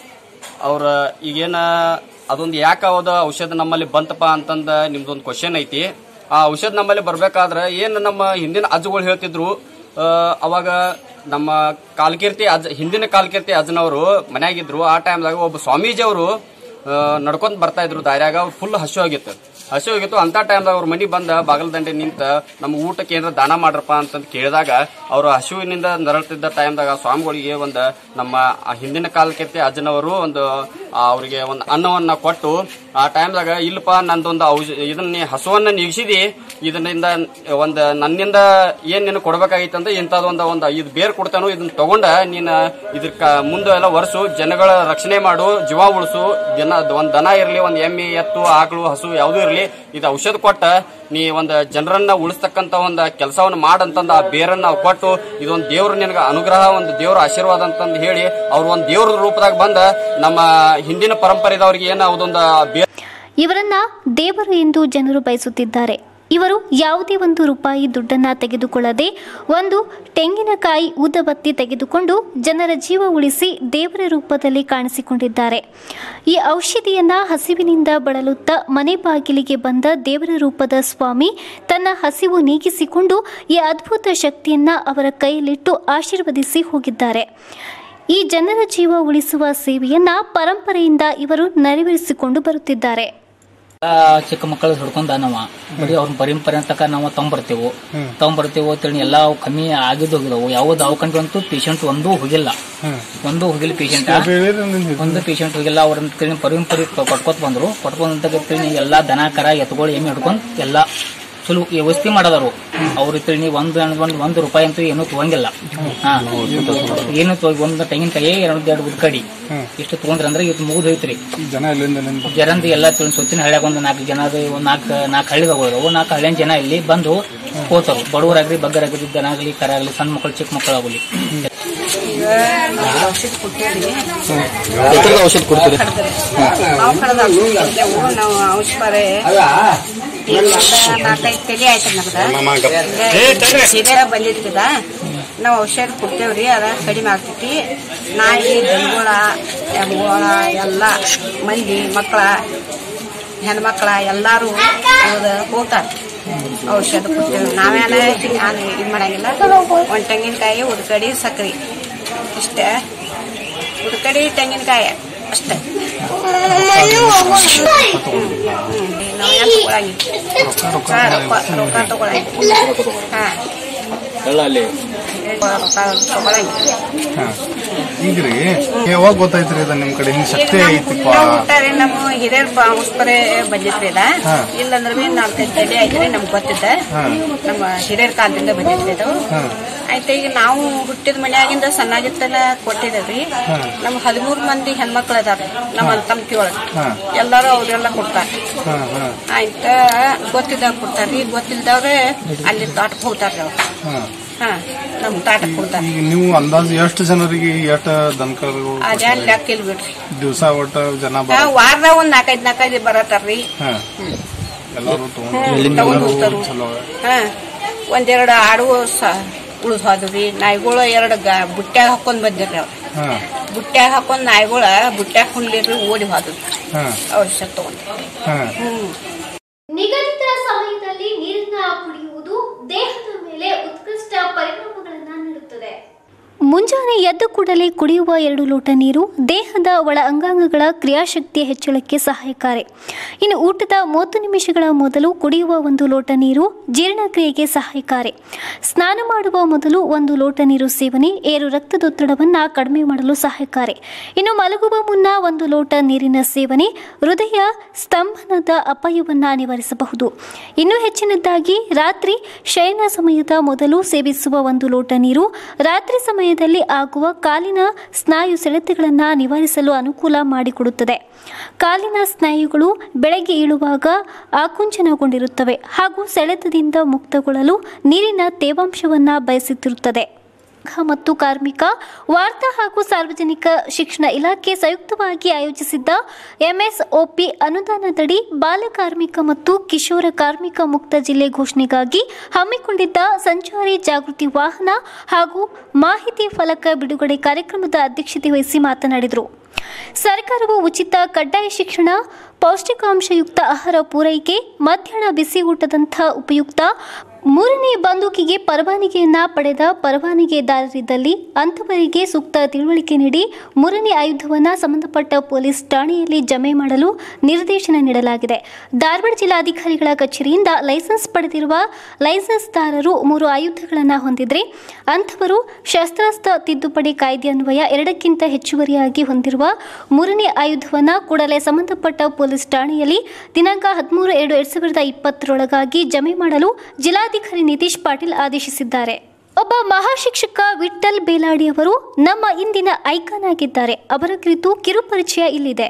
ಅವ್ರ ಈಗೇನ ಅದೊಂದು ಯಾಕೆ ಅದ ಔಷಧ ನಮ್ಮಲ್ಲಿ ಬಂತಪ್ಪ ಅಂತಂದ ನಿಮ್ದೊಂದು ಕ್ವಶನ್ ಐತಿ ಆ ಔಷಧ ನಮ್ಮಲ್ಲಿ ಬರ್ಬೇಕಾದ್ರೆ ಏನು ನಮ್ಮ ಹಿಂದಿನ ಅಜ್ಜಗಳು ಹೇಳ್ತಿದ್ರು ಆ, ಅವಾಗ ನಮ್ಮ ಕಾಲ್ಕೀರ್ತಿ ಅಜ್ ಹಿಂದಿನ ಕಾಲ್ಕೀರ್ತಿ ಅಜ್ಜನವರು ಮನ್ಯಾಗಿದ್ರು ಆ ಟೈಮ್ದಾಗ ಒಬ್ಬ ಸ್ವಾಮೀಜಿ ಅವರು ನಡ್ಕೊಂತ ಬರ್ತಾ ಇದ್ರು ದಾರ್ಯಾಗ ಅವ್ರು ಫುಲ್ ಹಸು ಆಗಿತ್ತು ಹಸು ಆಗಿತ್ತು ಅಂತ ಟೈಮ್ದಾಗ ಅವ್ರ ಮನಿ ಬಂದ ಬಾಗಲ ದಂಡೆ ನಿಂತ ನಮ್ಗೆ ಊಟಕ್ಕೆ ಏನಾರ ದಾನ ಮಾಡ್ರಪ್ಪ ಅಂತಂದು ಕೇಳಿದಾಗ ಅವರು ಹಸುವಿನಿಂದ ನರಳ್ತಿದ್ದ ಟೈಮ್ದಾಗ ಸ್ವಾಮಿಗಳಿಗೆ ಒಂದು ನಮ್ಮ ಆ ಹಿಂದಿನ ಕಾಲಕ್ಕೆ ಅಜ್ಜನವರು ಒಂದು ಆ, ಅವ್ರಿಗೆ ಒಂದು ಅನ್ನವನ್ನ ಕೊಟ್ಟು ಆ ಟೈಮ್ದಾಗ ಇಲ್ಲಪ್ಪ ನಂದೊಂದು ಔಷ ಇದನ್ನ ನೀ ಹಸುವನ್ನ ನೀಗಿಸಿದಿ ಇದರಿಂದ ಒಂದು ನನ್ನಿಂದ ಏನ್ ನೀನು ಕೊಡ್ಬೇಕಾಗಿತ್ತಂದ್ರೆ ಇಂಥದೊಂದು ಒಂದು ಇದು ಬೇರ್ ಕೊಡ್ತಾನೋ ಇದನ್ನ ತಗೊಂಡ ನೀನು ಇದಕ್ಕ ಮುಂದೆ ಎಲ್ಲ ವರ್ಷು ಜನಗಳ ರಕ್ಷಣೆ ಮಾಡು ಜೀವ ಉಳಿಸು ದಿನ ಒಂದ್ ದನ ಇರಲಿ ಒಂದ್ ಎಮ್ಮೆ ಎತ್ತು ಆಕಳು ಹಸು ಯಾವುದೂ ಇರಲಿ ಇದು ಔಷಧ ಕೊಟ್ಟ ನೀ ಒಂದು ಜನರನ್ನ ಉಳಿಸ್ತಕ್ಕಂತ ಒಂದು ಕೆಲಸವನ್ನು ಮಾಡಂತಂದ ಆ ಬೇರನ್ನ ನಾವು ಕೊಟ್ಟು ಇದೊಂದು ದೇವ್ರ ನಿನಗೆ ಅನುಗ್ರಹ ಒಂದು ದೇವ್ರ ಆಶೀರ್ವಾದ ಅಂತಂದು ಹೇಳಿ ಅವ್ರು ಒಂದು ದೇವ್ರ ರೂಪದಾಗ ಬಂದ ನಮ್ಮ ಹಿಂದಿನ ಪರಂಪರೆದವ್ರಿಗೆ ಏನು ಅದೊಂದು ಬೇರ್ ಇವರನ್ನ ದೇವರು ಎಂದು ಜನರು ಬಯಸುತ್ತಿದ್ದಾರೆ ಇವರು ಯಾವುದೇ ಒಂದು ರೂಪಾಯಿ ದುಡ್ಡನ್ನ ತೆಗೆದುಕೊಳ್ಳದೆ ಒಂದು ತೆಂಗಿನಕಾಯಿ ಊದಬತ್ತಿ ತೆಗೆದುಕೊಂಡು ಜನರ ಜೀವ ಉಳಿಸಿ ದೇವರ ರೂಪದಲ್ಲಿ ಕಾಣಿಸಿಕೊಂಡಿದ್ದಾರೆ ಈ ಔಷಧಿಯನ್ನ ಹಸಿವಿನಿಂದ ಬಳಲುತ್ತಾ ಮನೆ ಬಾಗಿಲಿಗೆ ಬಂದ ದೇವರ ರೂಪದ ಸ್ವಾಮಿ ತನ್ನ ಹಸಿವು ನೀಗಿಸಿಕೊಂಡು ಈ ಅದ್ಭುತ ಶಕ್ತಿಯನ್ನ ಅವರ ಕೈಯಲ್ಲಿಟ್ಟು ಆಶೀರ್ವದಿಸಿ ಹೋಗಿದ್ದಾರೆ ಈ ಜನರ ಜೀವ ಉಳಿಸುವ ಸೇವೆಯನ್ನ ಪರಂಪರೆಯಿಂದ ಇವರು ನೆರವೇರಿಸಿಕೊಂಡು ಬರುತ್ತಿದ್ದಾರೆ ಆ ಚಿಕ್ಕ ಮಕ್ಕಳು ಹಿಡ್ಕೊಂಡ ನಾವ ಬರೀ ಅವ್ರ ಪರಂಪರೆ ತಕ ನಾವು ತಗೊಂಬರ್ತೇವು ತಗೊಂಬರ್ತೇವು ಅಂತೇಳಿ ಎಲ್ಲ ಅವು ಕಮ್ಮಿ ಆಗಿದ್ದು ಹೋಗಿದವು ಯಾವ ದವಾಖಾನೆ ಅಂತೂ ಪೇಷಂಟ್ ಒಂದೂ ಹೋಗಿಲ್ಲ ಒಂದೂ ಹೋಗಿಲ್ಲ ಪೇಷಂಟ್ ಒಂದು ಪೇಷಂಟ್ ಹೋಗಿಲ್ಲ ಅವ್ರನ್ನ ಪರಂಪರೆ ಕೊಟ್ಕೋತ ಬಂದ್ರು ಕೊಟ್ಕೊಂಡ್ ಎಲ್ಲಾ ದನ ಕರ ಎತ್ಗಳು ಎಮ್ಮೆ ಹಿಡ್ಕೊಂಡ್ ಎಲ್ಲಾ ಚಲೋ ವ್ಯವಸ್ಥೆ ಮಾಡದಾರು ಅವ್ರ ತಿಳಿ ಒಂದು ಒಂದು ಒಂದು ರೂಪಾಯಿ ಅಂತೂ ಏನೂ ತಗೊಂಗಿಲ್ಲ ಹಾ ಏನು ತಗೊ- ಒಂದು ತೆಂಗಿನಕಾಯಿ ಎರಡು ಎರಡು ಉದ್ಕಡಿ ಇಷ್ಟು ತಗೊಂಡ್ರ ಅಂದ್ರೆ ಇದು ಮುಗಿದು ಹೋಯ್ತ್ರಿ ಜನಂದು ಎಲ್ಲ ತಿಳಿ ಸುತ್ತಿನ ಹಳ್ಳ್ಯಾಗ ಒಂದು ನಾಲ್ಕು ಜನ ಒಂದು ನಾಲ್ಕು ನಾಲ್ಕು ಹಳ್ಳಿದಾಗ ಹೋದ್ರು ನಾಲ್ಕು ಹಳ್ಳಿನ ಜನ ಇಲ್ಲಿ ಬಂದು ಹೋತಾರು ಬಡವರಾಗ್ರಿ ಬಗ್ಗರಾಗ್ರಿ ದನ ಆಗಲಿ ಕರ ಆಗಲಿ ಸಣ್ಣ ಮಕ್ಕಳು ಚಿಕ್ಕ ಮಕ್ಕಳು ಆಗಲಿ ಈಗ ಔಷಧ ಕೊಟ್ಟೇವಿ ಎತ್ತರದ ಔಷಧ ಕೊಡ್ತೀರಿ ನಾವು ಕಳೆದ ಕೊಟ್ಟೆವು ನಾವು ಔಷಧಿ ನಾಲ್ಕೈದು ತಲೆ ಆಯ್ತು ನಮ್ದು ಸೀರೆ ಬಂದಿರ್ತದ ನಾವು ಔಷಧ ಕೊಡ್ತೇವ್ರಿ ಅದ ಕಡಿಮೆ ಆಗ್ತೈತಿ ನಾಯಿ ದನಗಳ ಎಮ್ಗಳ ಎಲ್ಲ ಮಂದಿ ಮಕ್ಕಳ ಹೆಣ್ಮಕ್ಳ ಎಲ್ಲಾರು ಹೋಗ್ತಾರೆ ಔಷಧ ಕೊಡ್ತೇವೆ ನಾವೇನ ನಾನು ಇದು ಮಾಡಂಗಿಲ್ಲ ಒಂದು ತೆಂಗಿನಕಾಯಿ ಉದ್ಕಡಿ ಸಕ್ರಿ ಇಷ್ಟೇ ಉದ್ಕಡಿ ತೆಂಗಿನಕಾಯಿ ಅಷ್ಟೇ ನಾವೇನು ತಗೊಳಂಗಿಲ್ಲ ಹಾ, ರೊಕ್ಕ ರೊಕ್ಕ ತಗೊಳಂಗಿಲ್ಲ ಹಾ ಎಲ್ಲ ಅಲ್ಲಿ ರೊಕ್ಕ ತಗೊಳಂಗಿಲ್ಲ ಈಗ್ರಿ ಯಾವಾಗ ಗೊತ್ತಾಯ್ತ್ರಿ ಇದು ನಿಮ್ ಕಡೆ ಹಿಂಗ್ ಶಕ್ತಿ ಐತಿಪ್ಪ ಊಟಾರೆ ನಮ್ಮ ಹಿರಿಯರ್ ಉಸ್ಪರೆ ಬಂದಿತ್ರಿ ಇದ ಹಾ. ಇಲ್ಲಂದ್ರೆ ಬಿ ನಾಲ್ಕೈದು ತಲೆ ಐತ್ರಿ ನಮ್ಗೆ ಗೊತ್ತಿದ್ದ ಹಾ. ನಮ್ಮ ಹಿರಿಯರ ಕಾಲದಿಂದ ಬಂದಿತ್ರಿ ಇದು ಹಾ. ಆಯ್ತು ಈಗ ನಾವು ಹುಟ್ಟಿದ ಮನ್ಯಾಗಿಂದ ಸಣ್ಣಾಗಿತ್ತಲ್ಲ ಕೊಟ್ಟಿದ್ದೇವ್ರಿ ಹಾ. ನಮ್ಮ ಹದಿಮೂರು ಮಂದಿ ಹೆಣ್ಮಕ್ಳು ಅದಾರ ನಮ್ಮ ತಮ್ತಿ ಒಳಗೆ ಹಾ. ಎಲ್ಲಾರು ಅವ್ರೆಲ್ಲ ಕೊಡ್ತಾರೆ ಹಾ, ಹಾ, ಆಯ್ತ ಗೊತ್ತಿದ್ದವ್ರು ಕೊಡ್ತಾರ್ರಿ ಗೊತ್ತಿಲ್ದವ್ರೆ ಅಲ್ಲಿ ತೋಟಕ್ಕೆ ಹೋಗ್ತಾರ್ರಿ ಅವ್ರು ಹಾ. ಹಾ ನಮ್ ತಾಟಕ್ಕೆ ಕೊಡ್ತಾರೆ ಈಗ ನೀವು ಅಂದಾಜು ಎಷ್ಟು ಜನರಿಗೆ ಎಷ್ಟು ದನಕರು ಅದೇನ್ ಲೆಕ್ಕ ಇಲ್ಲ ಬಿಡ್ರಿ ದಿವಸ ಒಟ್ಟು ಜನ ಹಾ, ಬರ ವಾರದಾಗ ಒಂದ್ ನಾಲ್ಕೈದು ನಾಲ್ಕೈದು ಬರತ್ತಾರ್ರಿ ಹಾ ಎಲ್ಲರೂ ಹ್ಮ್, ತಗೊಂಡ್ ಹೋಗ್ತಾರು. ಚಲೋ ಹಾ ಒಂದೆರಡು ಆಡು ಉಳಿದು ಹೋದ್ರಿ ನಾಯಿಗಳು ಎರಡು ಗ ಬುಟ್ಟ್ಯಾಗ ಹಾಕೊಂಡ್ ಬಂದಿರ್ರಿ ಅವ್ರು ಹಾ ಬುಟ್ಟ್ಯಾಗ ಹಾಕೊಂಡ್ ನಾಯಿಗಳ ಬುಟ್ಟ್ಯಾಗ ಕುಣ್ಲಿರ್ರಿ ಓಡಿ ಹೋದ್ರಿ ಹಾ ಔಷಧ ತಗೊಂಡು ಹಾ ಹ್ಮ್ ನಿಗದಿತ ಸಮಯದಲ್ಲಿ ನೀರನ್ನ ಕುಡಿಯುವುದು ದೇಹದ ಮೇಲೆ ಉತ್ಕೃಷ್ಟ ಪರಿಣಾಮಗಳನ್ನ ನೀಡುತ್ತದೆ ಮುಂಜಾನೆ ಎದ್ದ ಕೂಡಲೇ ಕುಡಿಯುವ ಎರಡು ಲೋಟ ನೀರು ದೇಹದ ಒಳ ಅಂಗಾಂಗಗಳ ಕ್ರಿಯಾಶಕ್ತಿಯ ಹೆಚ್ಚಳಕ್ಕೆ ಸಹಾಯಕಾರಿ ಇನ್ನು ಊಟದ ಮೂವತ್ತು ನಿಮಿಷಗಳ ಮೊದಲು ಕುಡಿಯುವ ಒಂದು ಲೋಟ ನೀರು ಜೀರ್ಣಕ್ರಿಯೆಗೆ ಸಹಾಯಕಾರಿ ಸ್ನಾನ ಮಾಡುವ ಮೊದಲು ಒಂದು ಲೋಟ ನೀರು ಸೇವನೆ ಏರು ರಕ್ತದೊತ್ತಡವನ್ನು ಕಡಿಮೆ ಮಾಡಲು ಸಹಾಯಕಾರಿ ಇನ್ನು ಮಲಗುವ ಮುನ್ನ ಒಂದು ಲೋಟ ನೀರಿನ ಸೇವನೆ ಹೃದಯ ಸ್ತಂಭನದ ಅಪಾಯವನ್ನು ನಿವಾರಿಸಬಹುದು ಇನ್ನೂ ಹೆಚ್ಚಿನದಾಗಿ ರಾತ್ರಿ ಶಯನ ಸಮಯದ ಮೊದಲು ಸೇವಿಸುವ ಒಂದು ಲೋಟ ನೀರು ರಾತ್ರಿ ಸಮಯದಲ್ಲಿ ಆಗುವ ಕಾಲಿನ ಸ್ನಾಯು ಸೆಳೆತಗಳನ್ನು ನಿವಾರಿಸಲು ಅನುಕೂಲ ಮಾಡಿಕೊಡುತ್ತದೆ ಕಾಲಿನ ಸ್ನಾಯುಗಳು ಬೆಳಗ್ಗೆ ಏಳುವಾಗ ಆಕುಂಚನಗೊಂಡಿರುತ್ತವೆ ಹಾಗೂ ಸೆಳೆತದಿಂದ ಮುಕ್ತಗೊಳ್ಳಲು ನೀರಿನ ತೇವಾಂಶವನ್ನು ಬಯಸುತ್ತಿರುತ್ತದೆ ಮತ್ತು ಕಾರ್ಮಿಕ ವಾರ್ತಾ ಹಾಗೂ ಸಾರ್ವಜನಿಕ ಶಿಕ್ಷಣ ಇಲಾಖೆ ಸಂಯುಕ್ತವಾಗಿ ಆಯೋಜಿಸಿದ್ದ ಎಂಎಸ್ಒಪಿ ಅನುದಾನದಡಿ ಬಾಲ ಕಾರ್ಮಿಕ ಮತ್ತು ಕಿಶೋರ ಕಾರ್ಮಿಕ ಮುಕ್ತ ಜಿಲ್ಲೆ ಘೋಷಣೆಗಾಗಿ ಹಮ್ಮಿಕೊಂಡಿದ್ದ ಸಂಚಾರಿ ಜಾಗೃತಿ ವಾಹನ ಹಾಗೂ ಮಾಹಿತಿ ಫಲಕ ಬಿಡುಗಡೆ ಕಾರ್ಯಕ್ರಮದ ಅಧ್ಯಕ್ಷತೆ ವಹಿಸಿ ಮಾತನಾಡಿದರು ಸರ್ಕಾರವು ಉಚಿತ ಕಡ್ಡಾಯ ಶಿಕ್ಷಣ ಪೌಷ್ಟಿಕಾಂಶಯುಕ್ತ ಆಹಾರ ಪೂರೈಕೆ ಮಧ್ಯಾಹ್ನ ಬಿಸಿ ಊಟದಂಥ ಉಪಯುಕ್ತ ಮೂರನೇ ಬಂದೂಕಿಗೆ ಪರವಾನಗಿಯನ್ನ ಪಡೆದ ಪರವಾನಗಿದಾರರಿದ್ದಲ್ಲಿ ಅಂಥವರಿಗೆ ಸೂಕ್ತ ತಿಳುವಳಿಕೆ ನೀಡಿ ಮೂರನೇ ಆಯುಧವನ್ನು ಸಂಬಂಧಪಟ್ಟ ಪೊಲೀಸ್ ಠಾಣೆಯಲ್ಲಿ ಜಮೆ ಮಾಡಲು ನಿರ್ದೇಶನ ನೀಡಲಾಗಿದೆ ಧಾರವಾಡ ಜಿಲ್ಲಾಧಿಕಾರಿಗಳ ಕಚೇರಿಯಿಂದ ಲೈಸೆನ್ಸ್ ಪಡೆದಿರುವ ಲೈಸೆನ್ಸ್ದಾರರು ಮೂರು ಆಯುಧಗಳನ್ನು ಹೊಂದಿದ್ರೆ ಅಂಥವರು ಶಸ್ತ್ರಾಸ್ತ್ರ ತಿದ್ದುಪಡಿ ಕಾಯ್ದೆ ಅನ್ವಯ ಎರಡಕ್ಕಿಂತ ಹೆಚ್ಚುವರಿಯಾಗಿ ಹೊಂದಿರುವ ಮೂರನೇ ಆಯುಧವನ್ನು ಕೂಡಲೇ ಸಂಬಂಧಪಟ್ಟ ಪೊಲೀಸ್ ಠಾಣೆಯಲ್ಲಿ ದಿನಾಂಕ ಹದಿಮೂರು ಎರಡು ಎರಡ್ ಸಾವಿರದ ಇಪ್ಪತ್ತರೊಳಗಾಗಿ ಜಮೆ ಮಾಡಲು ಜಿಲ್ಲಾಧಿಕಾರಿ ನಿತೀಶ್ ಪಾಟೀಲ್ ಆದೇಶಿಸಿದ್ದಾರೆ ಒಬ್ಬ ಮಹಾಶಿಕ್ಷಕ ವಿಠ್ಠಲ್ ಬೇಲಾಡಿ ಅವರು ನಮ್ಮ ಇಂದಿನ ಐಕಾನ್ ಆಗಿದ್ದಾರೆ ಅವರ ಕುರಿತು ಕಿರುಪರಿಚಯ ಇಲ್ಲಿದೆ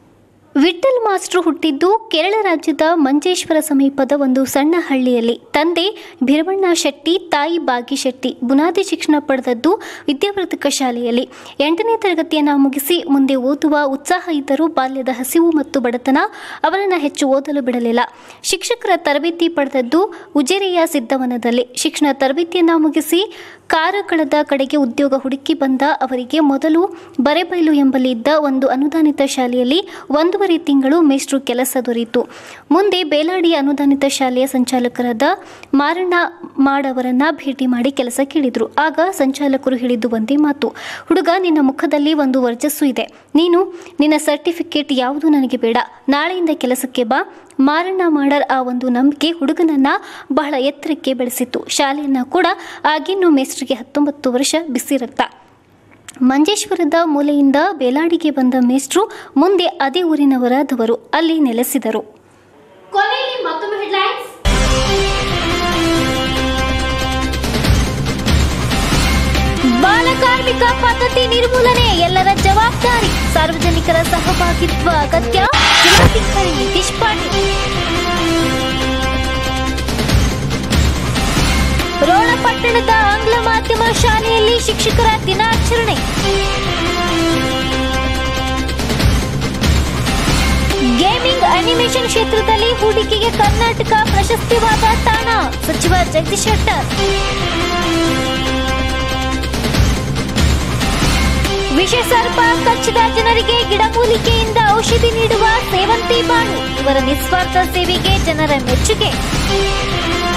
ವಿಠ್ಠಲ್ ಮಾಸ್ಟ್ರು ಹುಟ್ಟಿದ್ದು ಕೇರಳ ರಾಜ್ಯದ ಮಂಜೇಶ್ವರ ಸಮೀಪದ ಒಂದು ಸಣ್ಣ ಹಳ್ಳಿಯಲ್ಲಿ ತಂದೆ ಭೀರವಣ್ಣ ಶೆಟ್ಟಿ ತಾಯಿ ಬಾಗಿ ಶೆಟ್ಟಿ ಬುನಾದಿ ಶಿಕ್ಷಣ ಪಡೆದದ್ದು ವಿದ್ಯಾವರ್ಧಕ ಶಾಲೆಯಲ್ಲಿ ಎಂಟನೇ ತರಗತಿಯನ್ನು ಮುಗಿಸಿ ಮುಂದೆ ಓದುವ ಉತ್ಸಾಹ ಇದ್ದರೂ ಬಾಲ್ಯದ ಹಸಿವು ಮತ್ತು ಬಡತನ ಅವರನ್ನು ಹೆಚ್ಚು ಓದಲು ಬಿಡಲಿಲ್ಲ ಶಿಕ್ಷಕರ ತರಬೇತಿ ಪಡೆದದ್ದು ಉಜಿರೆಯ ಸಿದ್ದವನದಲ್ಲಿ ಶಿಕ್ಷಣ ತರಬೇತಿಯನ್ನು ಮುಗಿಸಿ ಕಾರಕಳದ ಕಡೆಗೆ ಉದ್ಯೋಗ ಹುಡುಕಿ ಬಂದ ಅವರಿಗೆ ಮೊದಲು ಬರೆಬೈಲು ಎಂಬಲ್ಲಿ ಇದ್ದ ಒಂದು ಅನುದಾನಿತ ಶಾಲೆಯಲ್ಲಿ ಒಂದೂವರೆ ತಿಂಗಳು ಮೇಷ್ಟ್ರು ಕೆಲಸ ದೊರೆಯಿತು ಮುಂದೆ ಬೇಲಾಡಿ ಅನುದಾನಿತ ಶಾಲೆಯ ಸಂಚಾಲಕರಾದ ಮಾರಣ್ಣ ಮಾಡವರನ್ನ ಭೇಟಿ ಮಾಡಿ ಕೆಲಸ ಕೇಳಿದ್ರು ಆಗ ಸಂಚಾಲಕರು ಹೇಳಿದ್ದು ಒಂದೇ ಮಾತು ಹುಡುಗ ನಿನ್ನ ಮುಖದಲ್ಲಿ ಒಂದು ವರ್ಚಸ್ಸು ಇದೆ ನೀನು ನಿನ್ನ ಸರ್ಟಿಫಿಕೇಟ್ ಯಾವುದು ನನಗೆ ಬೇಡ ನಾಳೆಯಿಂದ ಕೆಲಸಕ್ಕೆ ಬಾ ಮಾರಣ್ಣ ಮಾಡರ್ ಆ ಒಂದು ನಂಬಿಕೆ ಹುಡುಗನನ್ನ ಬಹಳ ಎತ್ತರಕ್ಕೆ ಬೆಳೆಸಿತ್ತು ಶಾಲೆಯನ್ನ ಕೂಡ ಆಗಿನ್ನೂ ಮೇಸ್ಟ್ರಿಗೆ ಹತ್ತೊಂಬತ್ತು ವರ್ಷ ಬಿಸಿ ರಕ್ತ ಮಂಜೇಶ್ವರದ ಮೂಲೆಯಿಂದ ಬೇಲಾಡಿಗೆ ಬಂದ ಮೇಷ್ಟ್ರು ಮುಂದೆ ಅದೇ ಊರಿನವರಾದವರು ಅಲ್ಲಿ ನೆಲೆಸಿದರು ಕೊನೆಯಲ್ಲಿ ಮತ್ತೊಮ್ಮೆ ಹೆಡ್ಲೈನ್ಸ್ ಬಾಲಕಾರ್ಮಿಕ ಪದ್ಧತಿ ನಿರ್ಮೂಲನೆ ಎಲ್ಲರ ಜವಾಬ್ದಾರಿ ಸಾರ್ವಜನಿಕರ ಸಹಭಾಗಿತ್ವ ಅಗತ್ಯ ಜಿಲ್ಲಾಧಿಕಾರಿ ನಿತೀಶ್ ಪಾಟೀಲ್ ರೋಣ ಪಟ್ಟಣದ ಆಂಗ್ಲ ಮಾಧ್ಯಮ ಶಾಲೆಯಲ್ಲಿ ಶಿಕ್ಷಕರ ದಿನಾಚರಣೆ ಗೇಮಿಂಗ್ ಅನಿಮೇಷನ್ ಕ್ಷೇತ್ರದಲ್ಲಿ ಹೂಡಿಕೆಗೆ ಕರ್ನಾಟಕ ಪ್ರಶಸ್ತಿವಾದ ತಾಣ ಸಚಿವ ಜಗದೀಶ್ ಶೆಟ್ಟರ್ ವಿಷ ಸರ್ಪ ಕಚ್ಚಿದ ಜನರಿಗೆ ಗಿಡಮೂಲಿಕೆಯಿಂದ ಔಷಧಿ ನೀಡುವ ಸೇವಂತಿ ಬಾನು ಇವರ ನಿಸ್ವಾರ್ಥ ಸೇವೆಗೆ ಜನರ ಮೆಚ್ಚುಗೆ